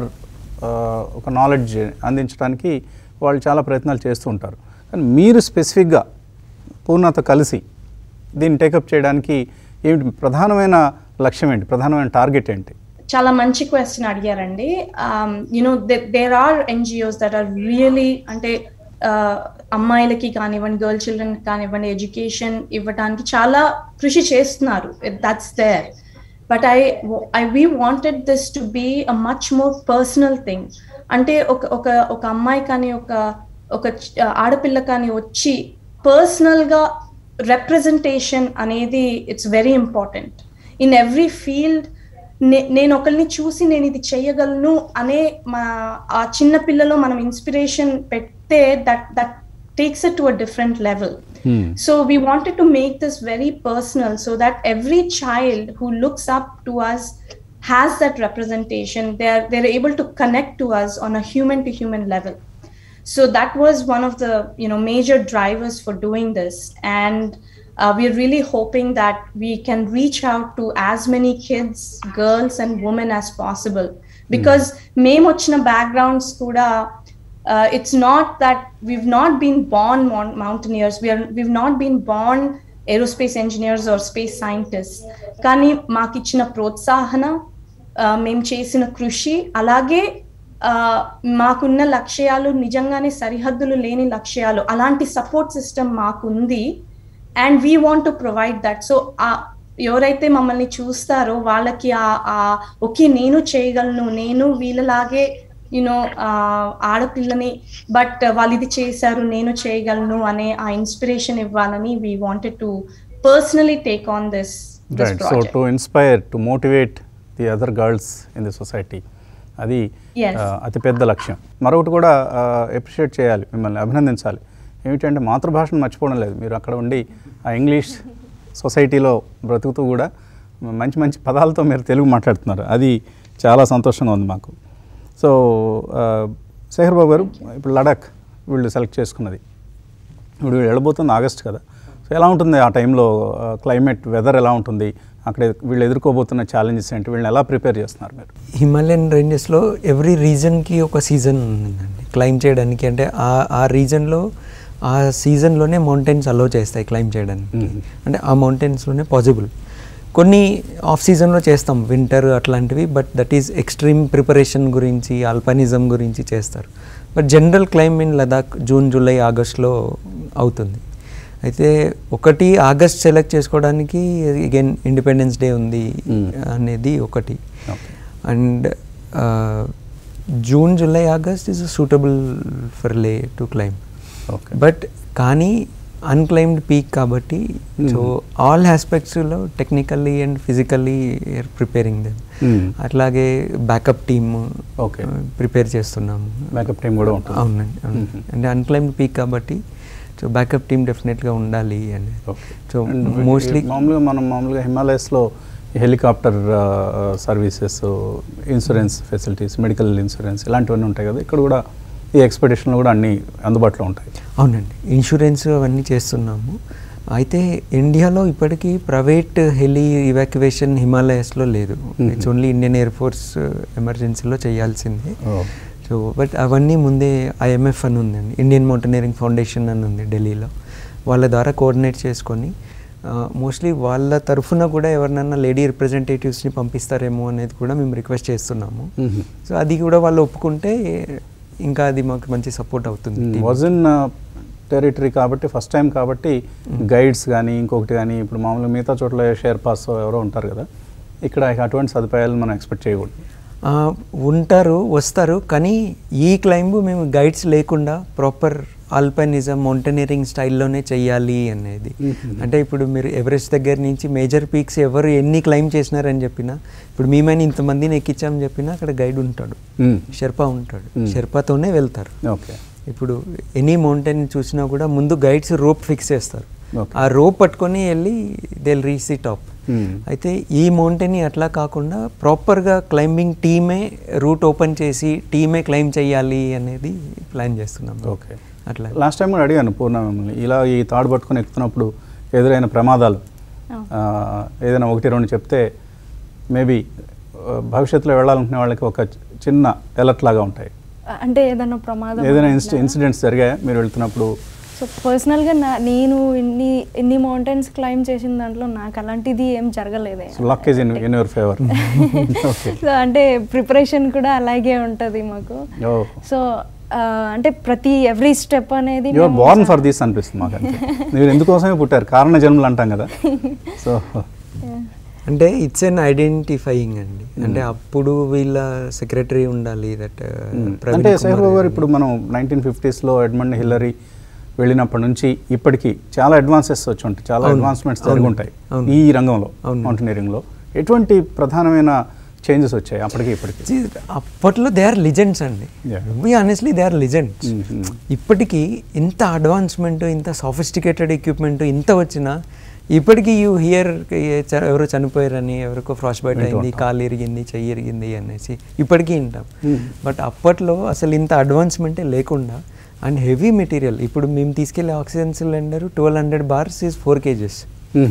ఒక నాలెడ్జ్ అందించడానికి వాళ్ళు చాలా ప్రయత్నాలు చేస్తూ ఉంటారు కానీ మీరు స్పెసిఫిక్గా పూర్ణతో కలిసి దీన్ని టేకప్ చేయడానికి ఏమిటి ప్రధానమైన లక్ష్యం ఏంటి ప్రధానమైన టార్గెట్ ఏంటి చాలా మంచి క్వశ్చన్ అడిగారండి you know there are NGOs that are really అంటే uh, అమ్మాయిలకి కానివ్వండి గర్ల్ చిల్డ్రన్ కానివ్వండి ఎడ్యుకేషన్ ఇవ్వడానికి చాలా కృషి చేస్తున్నారు that's there but I I we wanted this to be a much more personal thing అంటే ఒక ఒక ఒక అమ్మాయి కానీ ఒక ఒక చ- ఆడపిల్ల కానీ వచ్చి పర్సనల్గా రిప్రజెంటేషన్ అనేది it's very important in every field నేను ఒకరిని చూసి నేను ఇది చేయగలను అనే మా ఆ చిన్న పిల్లలో మనం ఇన్స్పిరేషన్ పెడితే that that takes it to a different level. So we wanted to make this very personal so that every child who looks up to us has that representation. They're they're able to connect to us on a human to human level. So that was one of the you know major drivers for doing this, and uh, we're really hoping that we can reach out to as many kids, girls, and women as possible. Because మేము వచ్చిన backgrounds కూడా uh, it's not that we've not been born mon- mountaineers we are we've not been born aerospace engineers or space scientists కానీ మాకు ఇచ్చిన ప్రోత్సాహన uh, మేము చేసిన కృషి అలాగే uh, మాకున్న లక్ష్యాలు నిజంగానే సరిహద్దులు లేని లక్ష్యాలు అలాంటి సపోర్ట్ సిస్టమ్ మాకుంది and we want to provide that so ఎవరైతే మమ్మల్ని చూస్తారో వాళ్ళకి ఆ- ఆ ఓకే నేను చేయగలను నేను వీళ్ళలాగే యునో ఆడపిల్లని బట్ వాళ్ళు ఇది చేశారు నేను చేయగలను అనే ఆ ఇన్స్పిరేషన్ ఇవ్వాలని we wanted to personally take on this right so to inspire to motivate the other girls in the society అది Yes. ఆ, అతిపెద్ద లక్ష్యం మరొకటి కూడా అప్రిషియేట్ చేయాలి మిమ్మల్ని అభినందించాలి ఏమిటంటే మాతృభాషను మర్చిపోవడం లేదు మీరు అక్కడ ఉండి ఆ ఇంగ్లీష్ సొసైటీలో బ్రతుకుతూ కూడా మంచి మంచి పదాలతో మీరు తెలుగు మాట్లాడుతున్నారు అది చాలా సంతోషంగా ఉంది మాకు సో ఆ, శేఖర్ బాబు గారు ఇప్పుడు లడాక్ వీళ్ళు సెలెక్ట్ చేసుకున్నది ఇప్పుడు వీళ్ళు వెళ్ళబోతుంది ఆగస్ట్ కదా సో ఎలా ఉంటుంది ఆ టైంలో క్లైమేట్ వెదర్ ఎలా ఉంటుంది అక్కడ వీళ్ళు ఎదుర్కోబోతున్న ఛాలెంజెస్ ఏంటి వీళ్ళని ఎలా ప్రిపేర్ చేస్తున్నారు మీరు హిమాలయన్ రేంజెస్లో ఎవ్రీ రీజన్కి ఒక సీజన్ ఉందండి క్లైమ్ చేయడానికి అంటే ఆ ఆ రీజన్లో ఆ సీజన్లోనే మౌంటైన్స్ అలో చేస్తాయి క్లైమ్ చేయడానికి Mhm. అంటే ఆ మౌంటైన్స్లోనే పాసిబుల్ కొన్ని ఆఫ్ సీజన్లో చేస్తాం వింటర్ అట్లాంటివి but that is extreme preparation గురించి ఆల్పనిజం గురించి చేస్తారు but general climb in Ladakh June July ఆగస్ట్లో అవుతుంది అయితే ఒకటి ఆగస్ట్ సెలెక్ట్ చేసుకోవడానికి అగైన్ ఇండిపెండెన్స్ డే ఉంది Mm. అనేది ఒకటి Okay. And June July August is suitable for Leh to climb okay but కానీ అన్క్లైమ్డ్ పీక్ కాబట్టి సో ఆల్ ఆస్పెక్ట్స్లో technically and physically preparing them Hmm. అట్లాగే బ్యాకప్ టీమ్ Okay. ప్రిపేర్ చేస్తున్నాము బ్యాకప్ టీం కూడా ఉంటుంది అవునండి అవునండి Mhm. అంటే అన్క్లైమ్డ్ పీక్ కాబట్టి సో బ్యాకప్ టీమ్ డెఫినెట్గా ఉండాలి అని ఓకే సో And మోస్ట్లీ మామూలుగా మనం మామూలుగా హిమాలయస్లో helicopter services insurance facilities medical insurance ఇలాంటివన్నీ ఉంటాయి కదా ఇక్కడ కూడా ఈ ఎక్స్పెడిషన్లో కూడా అన్నీ అందుబాటులో ఉంటాయి అవునండి ఇన్సూరెన్స్ అవన్నీ చేస్తున్నాము అయితే ఇండియాలో ఇప్పటికీ ప్రైవేట్ హెలి ఇవాక్యువేషన్ హిమాలయస్లో లేదు Mhm. It's only Indian Air Force ఎమర్జెన్సీలో చేయాల్సిందే Oh. సో బట్ అవన్నీ ముందే ఐఎంఎఫ్ అని ఉందండి ఇండియన్ మౌంటైనరింగ్ ఫౌండేషన్ అని ఉంది ఢిల్లీలో వాళ్ళ ద్వారా కోఆర్డినేట్ చేసుకొని మోస్ట్లీ వాళ్ళ తరఫున కూడా ఎవరినైనా లేడీ రిప్రజెంటేటివ్స్ని పంపిస్తారేమో అనేది కూడా మేము రిక్వెస్ట్ చేస్తున్నాము Mhm. సో అది కూడా వాళ్ళు ఒప్పుకుంటే ఇంకా అది మాకు మంచి సపోర్ట్ అవుతుంది team. వజన్ టెరిటరీ కాబట్టి ఫస్ట్ టైం కాబట్టి గైడ్స్ కానీ ఇంకొకటి కానీ ఇప్పుడు మామూలుగా మిగతా చోట్ల షేర్ పాస్ ఎవరో ఉంటారు కదా ఇక్కడ అటువంటి సదుపాయాలు మనం ఎక్స్పెక్ట్ చేయకూడదు ఆ, ఉంటారు వస్తారు కానీ ఈ క్లైంబ్ మేము గైడ్స్ లేకుండా ప్రాపర్ ఆల్పైనిజం మౌంటైనరింగ్ స్టైల్లోనే చెయ్యాలి అనేది Mhm. అంటే ఇప్పుడు మీరు ఎవరెస్ట్ దగ్గర నుంచి మేజర్ పీక్స్ ఎవరు ఎన్ని క్లైంబ్ చేసినారని చెప్పినా ఇప్పుడు మేమైనా ఇంతమందిని ఎక్కించామని చెప్పినా అక్కడ గైడ్ ఉంటాడు Mm. షెర్పా ఉంటాడు Mm. షెర్పాతోనే వెళ్తారు ఓకే ఇప్పుడు ఎనీ మౌంటైన్ చూసినా కూడా ముందు గైడ్స్ రోప్ ఫిక్స్ చేస్తారు Okay. ఆ రోప్ పట్టుకొని వెళ్ళి they reach the top Hmm. అయితే ఈ మౌంటైన్ అట్లా కాకుండా ప్రాపర్గా క్లైంబింగ్ టీమే రూట్ ఓపెన్ చేసి టీమే క్లైంబ్ చేయాలి అనేది ప్లాన్ చేస్తున్నాం ఓకే అట్లా లాస్ట్ టైం కూడా అడిగాను పూర్ణ మిమ్మల్ని ఇలా ఈ తాడు పట్టుకొని ఎక్కుతున్నప్పుడు ఎదురైన ప్రమాదాలు ఆ, ఏదైనా ఒకటి రెండు చెప్తే మేబీ భవిష్యత్తులో వెళ్ళాలనుకునే వాళ్ళకి ఒక చిన్న అలర్ట్ లాగా ఉంటాయి అంటే ఏదైనా ప్రమాదం ఏదైనా ఇన్సి ఇన్సిడెంట్స్ జరిగాయా మీరు వెళ్తున్నప్పుడు సో పర్సనల్గా నా నేను ఇన్ని ఇన్ని మౌంటైన్స్ క్లైమ్ చేసిన దాంట్లో నాకు అలాంటిది ఏం జరగలేదే luck is in in your favour okay so అంటే ప్రిపరేషన్ కూడా అలాగే ఉంటుంది మాకు ఓ సో అంటే ప్రతి ఎవ్రీ స్టెప్ అనేది యు ఆర్ మేము బోర్న్ ఫర్ దిస్ అనిపిస్తుంది మాకు అంతే మీరు ఎందుకోసమే పుట్టారు కారణ జన్మలు అంటాం కదా సో అంటే ఇట్స్ ఎన్ ఐడెంటిఫైయింగ్ అండి అంటే అప్పుడు వీళ్ళ సెక్రటరీ ఉండాలి దట్ అంటే సైహబాబు గారు ఇప్పుడు మనం నైన్టీన్ ఫిఫ్టీస్లో ఎడ్మండ్ హిల్లరీ వెళ్ళినప్పటి నుంచి ఇప్పటికీ చాలా అడ్వాన్సెస్ వచ్చి ఉంటాయి చాలా అవును. అడ్వాన్స్మెంట్స్ అవును. జరిగి ఉంటాయి అవును. ఈ రంగంలో అవును. మౌంటైనీరింగ్లో ఎటువంటి ప్రధానమైన చేంజెస్ వచ్చాయి అప్పటికి ఇప్పటికి అప్పట్లో దే ఆర్ లిజెండ్స్ అండి Yeah. Be honestly they are legends Mhm. ఇప్పటికీ ఇంత అడ్వాన్స్మెంట్ ఇంత సాఫిస్టికేటెడ్ ఎక్విప్మెంట్ ఇంత వచ్చినా ఇప్పటికీ యూ హియర్ ఎవరో చనిపోయారని ఎవరికో ఫ్రాస్ట్ బైట్ వింటూ అయింది ఉంటాం. కాలు ఇరిగింది చెయ్యి ఇరిగింది అనేసి ఇప్పటికీ వింటాం Hmm. బట్ అప్పట్లో అసలు ఇంత అడ్వాన్స్మెంటే లేకుండా అండ్ హెవీ మెటీరియల్ ఇప్పుడు మేము తీసుకెళ్లే oxygen cylinder twelve hundred bars is four kgs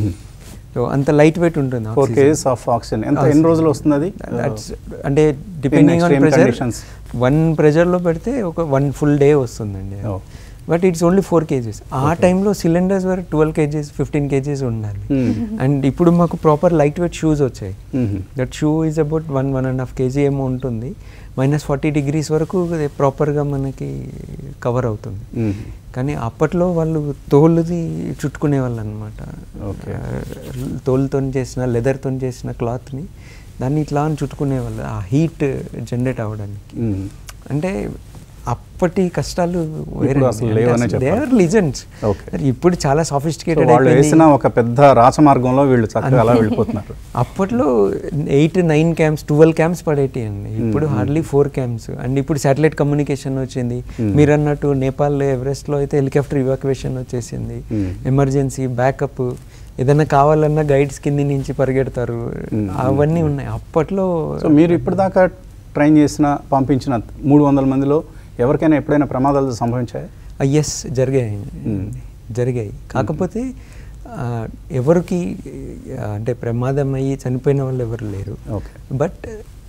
so అంత లైట్ వెయిట్ ఉంటుంది four oxygen. Kgs of oxygen ఎంత ఎన్ని రోజులు వస్తుంది అది That's- అంటే depending on extreme pressure conditions. One ప్రెజర్లో పెడితే ఒక వన్ ఫుల్ డే వస్తుందండి Oh. But it's only four kgs ఆ టైంలో సిలిండర్స్ వరకు ట్వెల్వ్ కేజీస్ ఫిఫ్టీన్ కేజీస్ ఉండాలి Hmm. అండ్ ఇప్పుడు మాకు ప్రాపర్ లైట్ వెయిట్ షూస్ వచ్చాయి Mhm. That shoe is about one one and half kg ఏమో ఉంటుంది మైనస్ ఫార్టీ డిగ్రీస్ వరకు ప్రాపర్గా మనకి కవర్ అవుతుంది Mhm. కానీ అప్పట్లో వాళ్ళు తోలుది చుట్టుకునే వాళ్ళు అనమాట Okay. తోలుతో చేసిన లెదర్తో చేసిన క్లాత్ని దాన్ని ఇట్లా అని చుట్టుకునేవాళ్ళు ఆ హీట్ జనరేట్ అవ్వడానికి Mhm. అంటే అప్పటి కష్టాలు ఇప్పుడు అసలు లేవనే చెప్పాలి. Legends Okay. ఇప్పుడు చాలా So సాఫిస్టికేటెడ్ వాళ్ళు వేసిన ఒక పెద్ద రాచమార్గంలో వీళ్ళు చక్కగా అలా వెళ్ళిపోతున్నారు అప్పట్లో eight nine camps twelve camps పడేటి అండి ఇప్పుడు హార్డ్లీ ఫోర్ క్యాంప్స్ అండ్ ఇప్పుడు శాటిలైట్ కమ్యూనికేషన్ వచ్చింది మీరు అన్నట్టు నేపాల్ ఎవరెస్ట్లో అయితే హెలికాప్టర్ ఇవాక్యువేషన్ వచ్చేసింది Hmm. ఎమర్జెన్సీ బ్యాకప్ ఏదైనా కావాలన్నా గైడ్స్ కింది నుంచి పరిగెడతారు Hmm. అవన్నీ ఉన్నాయి అప్పట్లో సో మీరు ఇప్పటిదాకా ట్రైన్ చేసిన పంపించిన మూడు వందల మందిలో ఎవరికైనా ఎప్పుడైనా ప్రమాదాలు సంభవించాయి ఎస్ జరిగాయి Hmm. జరిగాయి కాకపోతే ఆ, ఎవరికి ఆ, అంటే ప్రమాదం అయ్యి చనిపోయిన వాళ్ళు ఎవరు లేరు ఓకే బట్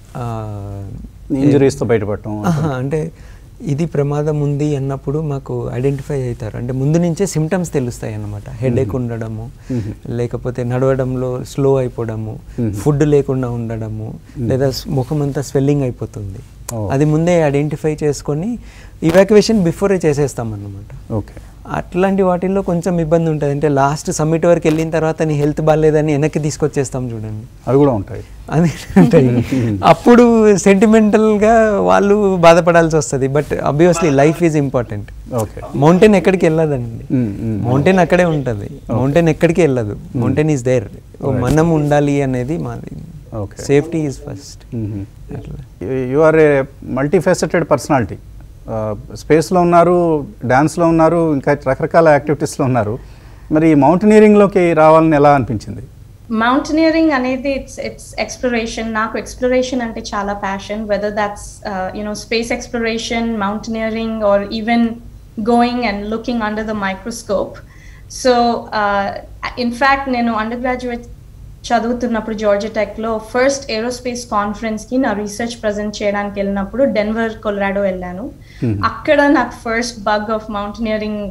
ఇంజరీస్తో బయటపడటం ఆహా, అంటే ఇది ప్రమాదం ఉంది అన్నప్పుడు మాకు ఐడెంటిఫై అవుతారు అంటే ముందు నుంచే సిమ్టమ్స్ తెలుస్తాయి అన్నమాట హెడేక్ ఉండడము Mhm. లేకపోతే నడవడంలో స్లో అయిపోవడము Mhm. ఫుడ్ లేకుండా ఉండడము లేదా స్- ముఖం అంతా స్వెల్లింగ్ అయిపోతుంది Oh. అది ముందే ఐడెంటిఫై చేసుకొని ఇవాక్యువేషన్ బిఫోరే చేసేస్తాం అన్నమాట ఓకే అట్లాంటి వాటిల్లో కొంచెం ఇబ్బంది ఉంటుంది అంటే లాస్ట్ సమ్మిట్ వరకు వెళ్ళిన తర్వాత నీ హెల్త్ బాగాలేదని వెనక్కి తీసుకొచ్చేస్తాం చూడండి అవి కూడా ఉంటాయి అది ఉంటాయి అప్పుడు సెంటిమెంటల్గా వాళ్ళు బాధపడాల్సి వస్తుంది but obviously life is important okay mountain ఎక్కడికి వెళ్ళదండి Mm, mm. మౌంటైన్ అక్కడే ఉంటుంది మౌంటైన్ ఎక్కడికి వెళ్ళదు మౌంటైన్ ఈజ్ దేర్ మనం ఉండాలి అనేది మాది Okay. సేఫ్టీ ఈజ్ ఫస్ట్ అట్లా you are a multi faceted personality స్పేస్లో ఉన్నారు డ్యాన్స్లో ఉన్నారు ఇంకా రకరకాల యాక్టివిటీస్లో ఉన్నారు మరి మౌంటనీరింగ్లోకి రావాలని ఎలా అనిపించింది మౌంటనీరింగ్ అనేది ఇట్స్ ఇట్స్ ఎక్స్ప్లోరేషన్ నాకు ఎక్స్ప్లోరేషన్ అంటే చాలా passion whether that's you know space exploration mountaineering or even going and looking under the microscope so in fact నేను అండర్ గ్రాడ్యుయేట్ చదువుతున్నప్పుడు జార్జియా టెక్లో ఫస్ట్ ఏరోస్పేస్ కాన్ఫరెన్స్కి నా రీసెర్చ్ ప్రజెంట్ చేయడానికి వెళ్ళినప్పుడు డెన్వర్ కొలరాడో వెళ్ళాను Hmm. అక్కడ నాకు ఫస్ట్ బగ్ ఆఫ్ మౌంటనీరింగ్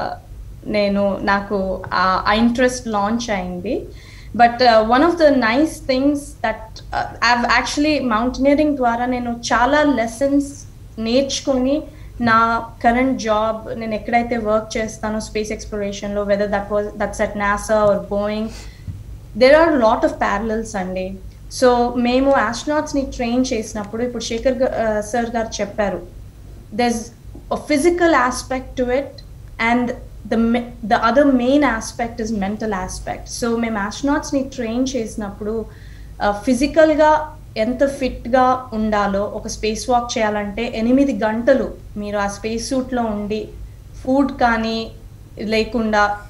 నేను నాకు ఆ ఇంట్రెస్ట్ లాంచ్ అయింది but one of the nice things that actually mountaineering ద్వారా నేను చాలా లెసన్స్ నేర్చుకొని నా కరెంట్ జాబ్ నేను ఎక్కడైతే వర్క్ చేస్తానో స్పేస్ ఎక్స్ప్లోరేషన్లో whether that was that's at NASA or Boeing there are lot of parallels అండి సో మేము ఆస్ట్రానాట్స్ని ట్రైన్ చేసినప్పుడు ఇప్పుడు శేఖర్ సార్ గారు చెప్పారు there's a physical aspect to it and the me- the other main aspect is mental aspect so మేము astronauts ని ట్రైన్ చేసినప్పుడు ఫిజికల్ గా ఎంత ఫిట్ గా ఉండాలో ఒక స్పేస్ వాక్ చేయాలంటే ఎనిమిది గంటలు మీరు ఆ స్పేస్ సూట్ లో ఉండి ఫుడ్ కానీ లేకుండా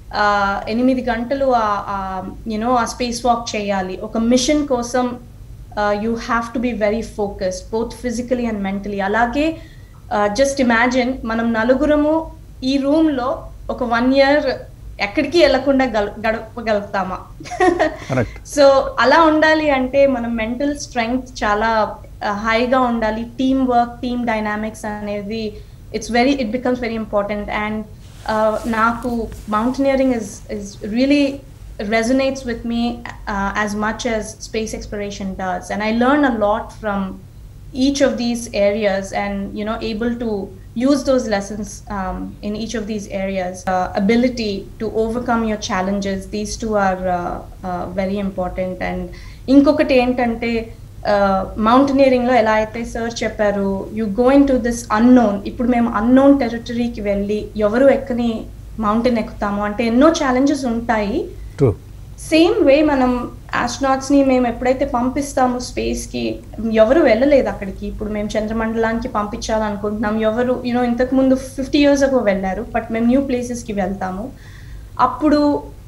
ఎనిమిది గంటలు యునో ఆ స్పేస్ వాక్ చేయాలి ఒక మిషన్ కోసం you have to be very focused both physically and mentally అలాగే జస్ట్ ఇమాజిన్ మనం నలుగురము ఈ రూమ్లో ఒక వన్ ఇయర్ ఎక్కడికి వెళ్లకుండా గల గడపగలుగుతామా Correct. సో అలా ఉండాలి అంటే మనం మెంటల్ స్ట్రెంగ్త్ చాలా హైగా ఉండాలి టీమ్ వర్క్ టీమ్ డైనామిక్స్ అనేది it's very it becomes very important and నాకు mountaineering is is really resonates with me uh, as much as space exploration does and i learn a lot from each of these areas and you know able to use those lessons um, in each of these areas uh, ability to overcome your challenges these two are uh, uh, very important and ఇంకొకటి ఏంటంటే మౌంటైనీరింగ్లో ఎలా అయితే సార్ చెప్పారు you going to this unknown ఇప్పుడు మేము అన్నోన్ టెరిటరీకి వెళ్ళి ఎవరు ఎక్కని మౌంటైన్ ఎక్కుతాము అంటే ఎన్నో ఛాలెంజెస్ ఉంటాయి ట్రూ సేమ్ వే మనం astronauts ని మేము ఎప్పుడైతే పంపిస్తాము space కి ఎవరు వెళ్ళలేదు అక్కడికి ఇప్పుడు మేము చంద్రమండలానికి పంపించాలనుకుంటున్నాం ఎవరు యూనో ఇంతకు ముందు ఫిఫ్టీ ఇయర్స్ అగో వెళ్ళారు బట్ మేము న్యూ కి వెళ్తాము అప్పుడు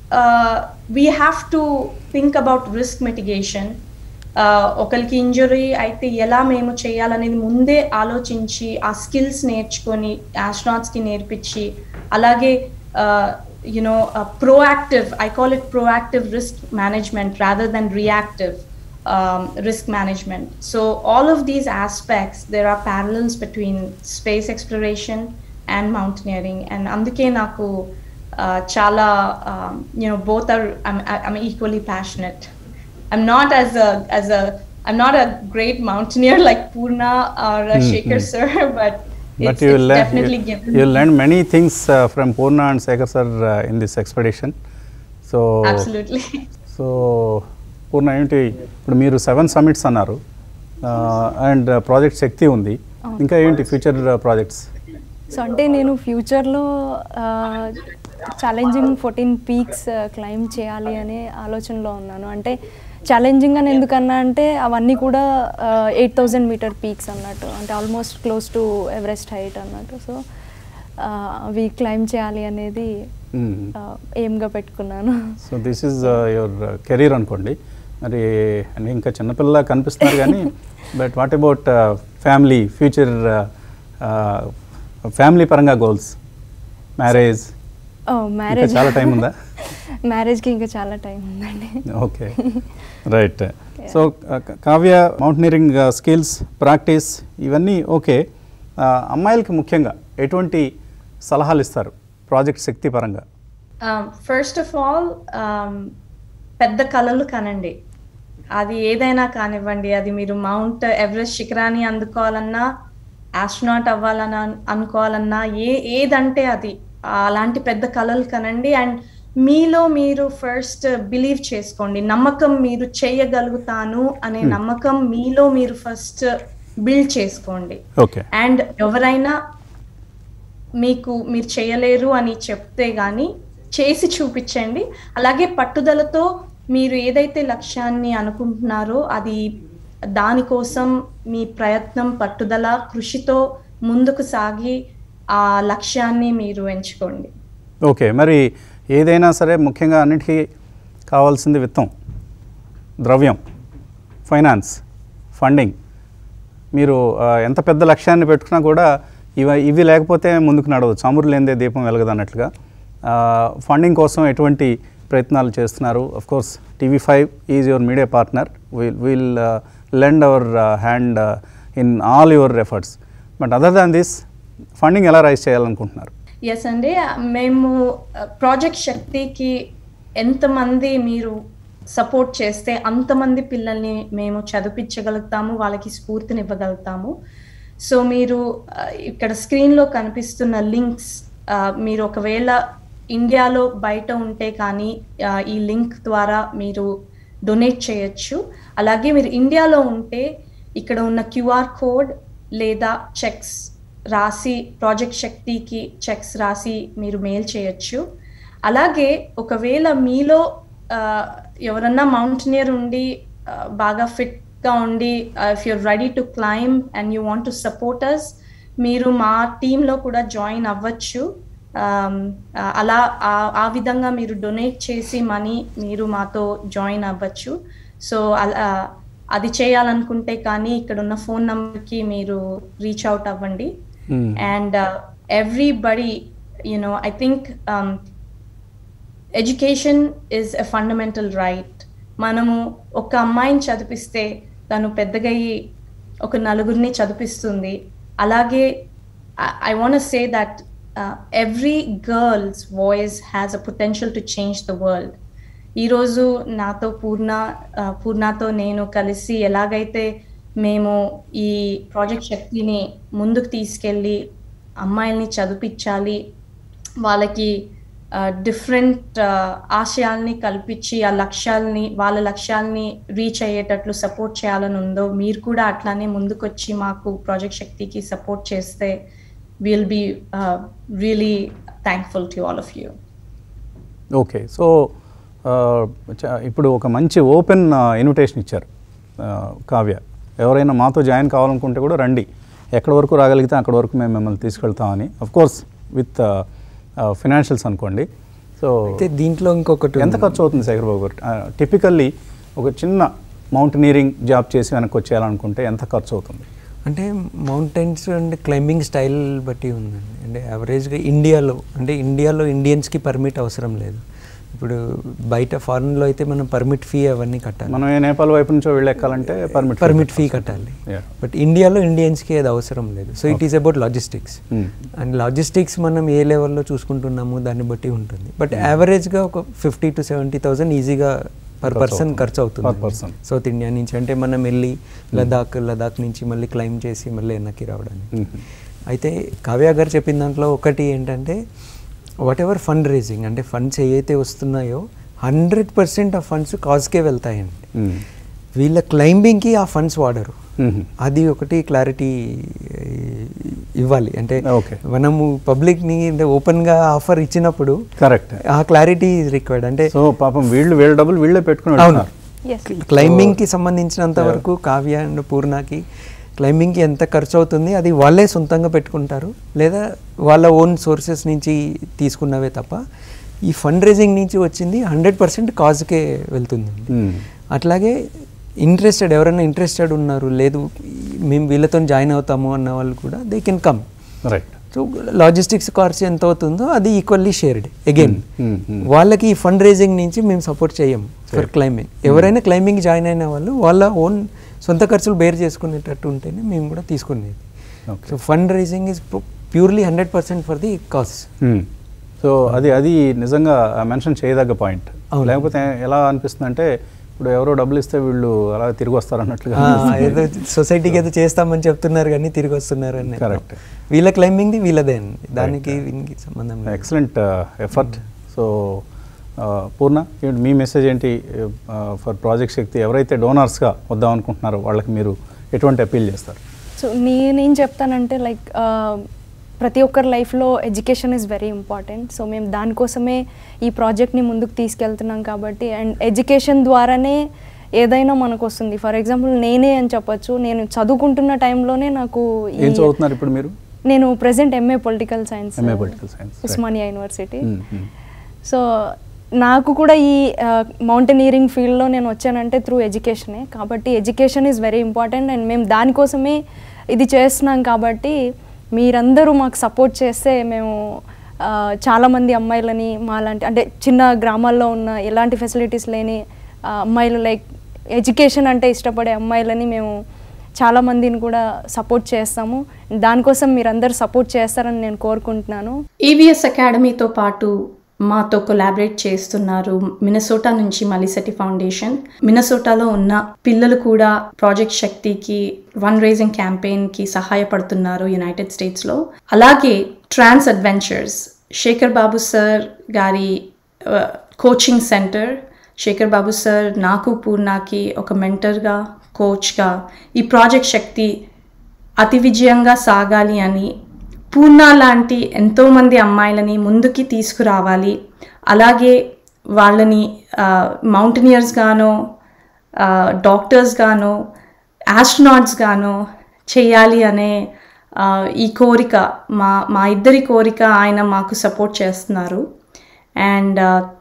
we have to think about risk mitigation ఒకరికి ఇంజరీ అయితే ఎలా మేము చేయాలనేది ముందే ఆలోచించి ఆ స్కిల్స్ నేర్చుకొని astronauts కి నేర్పించి అలాగే you know uh, proactive i call it proactive risk management rather than reactive um, risk management so all of these aspects there are parallels between space exploration and mountaineering and అందుకే నాకు uh, చాలా um, you know both are I'm, I'm equally passionate i'm not as a as a i'm not a great mountaineer like purna or uh, Shekhar sir but But it's, you it's will learn, definitely you, given you will learn many things uh, from Purna and Sekhar sir uh, in this expedition. So, absolutely so Purna ఏంటి ఇప్పుడు మీరు సెవెన్ సమిట్స్ అన్నారు అండ్ ప్రాజెక్ట్ శక్తి ఉంది ఇంకా ఏంటి ఫ్యూచర్ ప్రాజెక్ట్స్ సో అంటే నేను ఫ్యూచర్లో ఛాలెంజింగ్ ఫోర్టీన్ పీక్స్ క్లైమ్ చేయాలి అనే ఆలోచనలో ఉన్నాను అంటే ఛాలెంజింగ్ అని ఎందుకన్నా అంటే అవన్నీ కూడా ఎయిట్ థౌజండ్ మీటర్ పీక్స్ అన్నట్టు అంటే almost close to Everest height అన్నట్టు సో అవి క్లైమ్ చేయాలి అనేది ఎయిమ్గా పెట్టుకున్నాను so this is your career అనుకోండి మరి అంటే ఇంకా చిన్నపిల్ల కనిపిస్తున్నారు కానీ but what about family future family పరంగా గోల్స్ మ్యారేజ్ మ్యారేజ్ చాలా time ఉందా? మ్యారేజ్కి ఇంకా చాలా టైం ఉందండి okay right so Kavya mountaineering skills practice ఇవన్నీ ఓకే అమ్మాయిలకి ముఖ్యంగా ఎటువంటి సలహాలు ఇస్తారు ప్రాజెక్ట్ శక్తి పరంగా ఫస్ట్ ఆఫ్ ఆల్ పెద్ద కళలు కనండి అది ఏదైనా కానివ్వండి అది మీరు మౌంట్ ఎవరెస్ట్ శిఖరాన్ని అందుకోవాలన్నా ఆస్ట్రోనాట్ అవ్వాలని అన్- అనుకోవాలన్నా ఏ ఏదంటే అది అలాంటి పెద్ద కళలు కనండి అండ్ మీలో మీరు ఫస్ట్ బిలీవ్ చేసుకోండి నమ్మకం మీరు చేయగలుగుతాను అనే నమ్మకం మీలో మీరు ఫస్ట్ బిల్డ్ చేసుకోండి ఓకే అండ్ ఎవరైనా మీకు మీరు చేయలేరు అని చెప్తే గానీ చేసి చూపించండి అలాగే పట్టుదలతో మీరు ఏదైతే లక్ష్యాన్ని అనుకుంటున్నారో అది దానికోసం మీ ప్రయత్నం పట్టుదల కృషితో ముందుకు సాగి ఆ లక్ష్యాన్ని మీరు ఎంచుకోండి ఓకే మరి ఏదైనా సరే ముఖ్యంగా అన్నిటికీ కావాల్సింది విత్తం ద్రవ్యం ఫైనాన్స్ ఫండింగ్ మీరు ఆ, ఎంత పెద్ద లక్ష్యాన్ని పెట్టుకున్నా కూడా ఇవి ఇవి లేకపోతే ముందుకు నడవదు చమురు లేనిదే దీపం వెలగదు అన్నట్లుగా ఫండింగ్ కోసం ఎటువంటి ప్రయత్నాలు చేస్తున్నారు of course TV five is your media partner will will lend our hand in all your efforts but other than this funding ఎలా రైజ్ చేయాలనుకుంటున్నారు ఎస్ అండి మేము ప్రాజెక్ట్ శక్తికి ఎంతమంది మీరు సపోర్ట్ చేస్తే అంతమంది పిల్లల్ని మేము చదివించగలుగుతాము వాళ్ళకి స్ఫూర్తినివ్వగలుగుతాము సో మీరు ఆ, ఇక్కడ స్క్రీన్లో కనిపిస్తున్న లింక్స్ మీరు ఒకవేళ ఇండియాలో బయట ఉంటే కానీ ఆ, ఈ లింక్ ద్వారా మీరు డొనేట్ చేయొచ్చు అలాగే మీరు ఇండియాలో ఉంటే ఇక్కడ ఉన్న క్యూఆర్ కోడ్ లేదా చెక్స్ రాసి ప్రాజెక్ట్ శక్తికి చెక్స్ రాసి మీరు మెయిల్ చేయొచ్చు అలాగే ఒకవేళ మీలో ఆ, ఎవరన్నా మౌంటైనియర్ ఉండి ఆ, బాగా ఫిట్గా ఉండి if you're ready to climb and you want to support us మీరు మా టీంలో కూడా జాయిన్ అవ్వచ్చు um, ఆ- అలా ఆ- ఆ విధంగా మీరు డొనేట్ చేసి మనీ మీరు మాతో జాయిన్ అవ్వచ్చు సో అలా అది చేయాలనుకుంటే కానీ ఇక్కడ ఉన్న ఫోన్ నంబర్కి మీరు రీచ్ అవుట్ అవ్వండి Hmm. And everybody you know I think education is a fundamental right మనము ఒక అమ్మాయిని చదివిస్తే తను పెద్దగయ్యి ఒక నలుగురిని చదివిస్తుంది అలాగే I want say that every girl's voice has a potential to change the world ఈరోజు నాతో పూర్ణ ఆ, పూర్ణతో నేను కలిసి ఎలాగైతే మేము ఈ ప్రాజెక్ట్ శక్తిని ముందుకు తీసుకెళ్ళి అమ్మాయిల్ని చదివించాలి వాళ్ళకి డిఫరెంట్ ఆశయాల్ని కల్పించి ఆ లక్ష్యాల్ని వాళ్ళ లక్ష్యాల్ని రీచ్ అయ్యేటట్లు సపోర్ట్ చేయాలని ఉందో మీరు కూడా అట్లానే ముందుకొచ్చి మాకు ప్రాజెక్ట్ శక్తికి సపోర్ట్ చేస్తే will be really thankful to all of you okay so ఆ, చ- ఇప్పుడు ఒక మంచి ఓపెన్ ఇన్విటేషన్ ఇచ్చారు ఆ, కావ్య ఎవరైనా మాతో జాయిన్ కావాలనుకుంటే కూడా రండి ఎక్కడి వరకు రాగలిగితే అక్కడి వరకు మేము మిమ్మల్ని తీసుకెళ్తామని అఫ్ కోర్స్ విత్ ఫినాన్షియల్స్ అనుకోండి సో అయితే దీంట్లో ఇంకొకటి ఎంత ఖర్చు అవుతుంది శేఖర్ బాబు గారు టిపికల్లీ ఒక చిన్న మౌంటనీరింగ్ జాబ్ చేసి వెనక్కి వచ్చేయాలనుకుంటే ఎంత ఖర్చు అవుతుంది అంటే మౌంటైన్స్ అండ్ క్లైంబింగ్ స్టైల్ బట్టి ఉందండి అంటే యావరేజ్గా ఇండియాలో అంటే ఇండియాలో ఇండియన్స్కి పర్మిట్ అవసరం లేదు ఇప్పుడు బయట ఫారెన్లో అయితే మనం పర్మిట్ ఫీ అవన్నీ కట్టాలి మనం ఏ నేపాల్ వైపు నుంచో వెళ్ళి ఎక్కాలంటే పర్మిట్ పర్మిట్ ఫీ కట్టాలి Yeah. బట్ ఇండియాలో ఇండియన్స్కి అది అవసరం లేదు so it is about logistics Hmm. And logistics మనం ఏ లెవెల్లో చూసుకుంటున్నాము దాన్ని బట్టి ఉంటుంది బట్ యావరేజ్గా ఒక ఫిఫ్టీ టు సెవెంటీ థౌసండ్ ఈజీగా పర్ ఖర్చు పర్సన్ అవుతుంది. ఖర్చు అవుతుంది Per person. సౌత్ ఇండియా నుంచి అంటే మనం వెళ్ళి లదాఖ్ లదాఖ్ నుంచి మళ్ళీ క్లైమ్ చేసి మళ్ళీ వెనక్కి రావడానికి Mhm. అయితే కావ్య గారు చెప్పిన దాంట్లో ఒకటి ఏంటంటే వాట్ ఎవర్ ఫండ్ రేజింగ్ అంటే ఫండ్స్ ఏవైతే వస్తున్నాయో హండ్రెడ్ పర్సెంట్ ఆ ఫండ్స్ కాజ్కే వెళ్తాయండి Hmm. వీళ్ళ క్లైంబింగ్కి ఆ ఫండ్స్ వాడరు Mhm. అది ఒకటి క్లారిటీ ఇవ్వాలి అంటే Okay. మనము పబ్లిక్ని అంటే ఓపెన్గా ఆఫర్ ఇచ్చినప్పుడు కరెక్ట్ ఆ క్లారిటీ రిక్వైర్డ్ అంటే సో పాపం వీళ్ళు వీళ్ళ డబ్బులు వీళ్ళే పెట్టుకుని అవును వెళ్తున్నారు ఎస్ క్లైంబింగ్కి సంబంధించినంత వరకు కావ్య అండ్ పూర్ణకి క్లైంబింగ్కి ఎంత ఖర్చు అవుతుంది అది వాళ్ళే సొంతంగా పెట్టుకుంటారు లేదా వాళ్ళ ఓన్ సోర్సెస్ నుంచి తీసుకున్నవే తప్ప ఈ ఫండ్ రేజింగ్ నుంచి వచ్చింది హండ్రెడ్ పర్సెంట్ కాజ్కే వెళ్తుందండి Hmm. అట్లాగే ఇంట్రెస్టెడ్ ఎవరైనా ఇంట్రెస్టెడ్ ఉన్నారు లేదు మేము వీళ్ళతో జాయిన్ అవుతాము అన్న వాళ్ళు కూడా they can come right so logistics cost ఎంత అవుతుందో అది equally shared again Hmm, hmm. వాళ్ళకి ఈ ఫండ్ రేజింగ్ నుంచి మేము సపోర్ట్ చేయం ఫర్ క్లైంబింగ్ ఎవరైనా క్లైంబింగ్ జాయిన్ అయిన వాళ్ళు వాళ్ళ ఓన్ సొంత ఖర్చులు బేర్ చేసుకునేటట్టు ఉంటేనే మేము కూడా తీసుకునేది Okay. So fund raising is purely hundred percent for the cost so అది అది నిజంగా మెన్షన్ చేయదగ్గ పాయింట్ అవును. లేకపోతే ఎలా అనిపిస్తుంది అంటే ఇప్పుడు ఎవరో డబ్బులు ఇస్తే వీళ్ళు అలా తిరిగి వస్తారు అన్నట్లుగా ఏదో సొసైటీకి ఏదో చేస్తామని చెప్తున్నారు కానీ తిరిగి వస్తున్నారు అని Correct. వీళ్ళ క్లైంబింగ్ది వీళ్ళదే అండి దానికి వీనికి సంబంధం లేదు ఎక్సలెంట్ ఎఫర్ట్ సో పూర్ణ ఏంటి మీ మెసేజ్ ఏంటి ఫర్ ప్రాజెక్ట్ శక్తి ఎవరైతే డోనర్స్గా వద్దాం అనుకుంటున్నారో వాళ్ళకి మీరు ఎటువంటి అపీల్ చేస్తారు సో నేనేం చెప్తానంటే లైక్ ప్రతి ఒక్కరి లైఫ్లో education is very important so మేము దానికోసమే ఈ ప్రాజెక్ట్ని ముందుకు తీసుకెళ్తున్నాం కాబట్టి అండ్ ఎడ్యుకేషన్ ద్వారానే ఏదైనా మనకు వస్తుంది ఫర్ ఎగ్జాంపుల్ నేనే అని చెప్పొచ్చు నేను చదువుకుంటున్న టైంలోనే నాకు ఈ- ఏం చదువుతున్నారు ఇప్పుడు మీరు నేను present MA political science MA Political Science, right. Osmania University Hmm, hmm. So నాకు కూడా ఈ మౌంటనీరింగ్ ఫీల్డ్లో నేను వచ్చానంటే త్రూ ఎడ్యుకేషనే కాబట్టి education is very important and మేము దానికోసమే ఇది చేస్తున్నాం కాబట్టి మీరందరూ మాకు సపోర్ట్ చేస్తే మేము ఆ, చాలామంది అమ్మాయిలని మాలాంటి అంటే చిన్న గ్రామాల్లో ఉన్న ఎలాంటి ఫెసిలిటీస్ లేని ఆ, అమ్మాయిలు లైక్ ఎడ్యుకేషన్ అంటే ఇష్టపడే అమ్మాయిలని మేము చాలా మందిని కూడా సపోర్ట్ చేస్తాము దానికోసం మీరందరూ సపోర్ట్ చేస్తారని నేను కోరుకుంటున్నాను ఈవీఎస్ అకాడమీతో పాటు మాతో కొలాబరేట్ చేస్తున్నారు మినసోటా నుంచి మలిసెటి ఫౌండేషన్ మినసోటాలో ఉన్న పిల్లలు కూడా ప్రాజెక్ట్ శక్తికి వన్ రైజింగ్ క్యాంపెయిన్కి సహాయపడుతున్నారు యునైటెడ్ స్టేట్స్లో అలాగే Trans Adventures Shekhar Babu sir గారి coaching centre Shekhar Babu sir నాకు పూర్ణకి ఒక మెంటర్గా కోచ్గా ఈ ప్రాజెక్ట్ శక్తి అతి విజయంగా సాగాలి అని పూర్ణ లాంటి ఎంతోమంది అమ్మాయిలని ముందుకి తీసుకురావాలి అలాగే వాళ్ళని మౌంటనియర్స్ గానో డాక్టర్స్ గానో ఆస్ట్రనాట్స్ గానో చేయాలి అనే ఈ కోరిక మా మా ఇద్దరి కోరిక ఆయన మాకు సపోర్ట్ చేస్తున్నారు and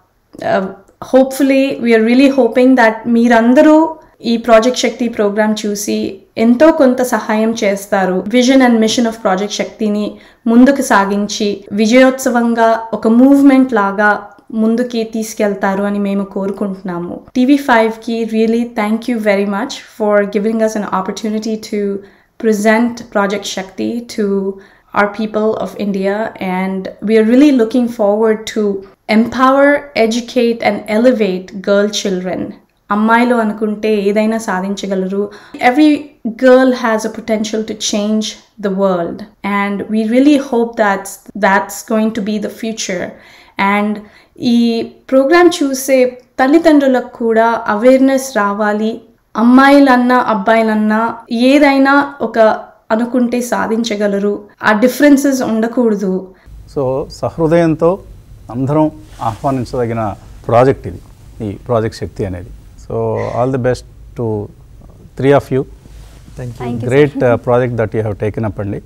hopefully we're really hoping that మీరందరూ ఈ ప్రాజెక్ట్ శక్తి ప్రోగ్రామ్ చూసి ఎంతో కొంత సహాయం చేస్తారు vision and mission of Project శక్తిని ముందుకు సాగించి విజయోత్సవంగా ఒక మూవ్మెంట్ లాగా ముందుకి తీసుకెళ్తారు అని మేము కోరుకుంటున్నాము టీవీ ఫైవ్కి really thank you very much for giving us an opportunity to present Project Shakti to our people of India, and we are really looking forward to empower, educate, and elevate girl children. అమ్మాయిలు అనుకుంటే ఏదైనా సాధించగలరు every girl has a potential to change the world and we really hope that's that's going to be the future and ఈ ప్రోగ్రామ్ చూసే తల్లిదండ్రులకు కూడా అవేర్నెస్ రావాలి అమ్మాయిలన్నా అబ్బాయిలన్నా ఏదైనా ఒక అనుకుంటే సాధించగలరు ఆ డిఫరెన్సెస్ ఉండకూడదు సో సహృదయంతో అందరం ఆహ్వానించదగిన ప్రాజెక్ట్ ఇది ఈ ప్రాజెక్ట్ శక్తి అనేది so all the best to three of you thank you Thank you, great project that you have taken up అండి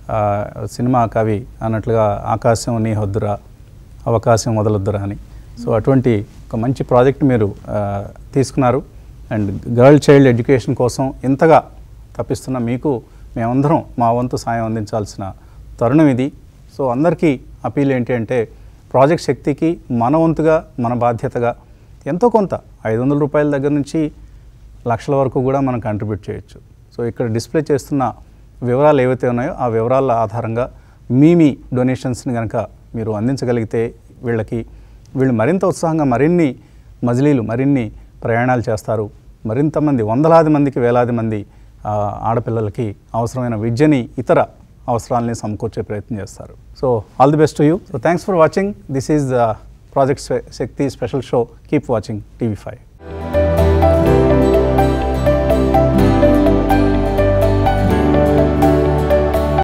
సినిమా కవి అన్నట్లుగా ఆకాశం నీ వద్దురా అవకాశం వదలొద్దురా అని సో అటువంటి ఒక మంచి ప్రాజెక్ట్ మీరు ఆ, తీసుకున్నారు అండ్ గర్ల్ చైల్డ్ ఎడ్యుకేషన్ కోసం ఇంతగా తప్పిస్తున్న మీకు మేమందరం మా వంతు సాయం అందించాల్సిన తరుణం ఇది సో అందరికీ అపీల్ ఏంటి అంటే ప్రాజెక్ట్ శక్తికి మన వంతుగా మన బాధ్యతగా ఎంతో కొంత ఐదు వందల రూపాయల దగ్గర నుంచి లక్షల వరకు కూడా మనం కంట్రిబ్యూట్ చేయొచ్చు సో ఇక్కడ డిస్ప్లే చేస్తున్న వివరాలు ఏవైతే ఉన్నాయో ఆ వివరాల ఆధారంగా మీ మీ డొనేషన్స్ని కనుక మీరు అందించగలిగితే వీళ్ళకి వీళ్ళు మరింత ఉత్సాహంగా మరిన్ని మజిలీలు మరిన్ని ప్రయాణాలు చేస్తారు మరింత మంది వందలాది మందికి వేలాది మంది ఆ, ఆడపిల్లలకి అవసరమైన విద్యని ఇతర అవసరాలని సమకూర్చే ప్రయత్నం చేస్తారు so all the best to you so thanks for watching this is the project Shakti special show keep watching TV five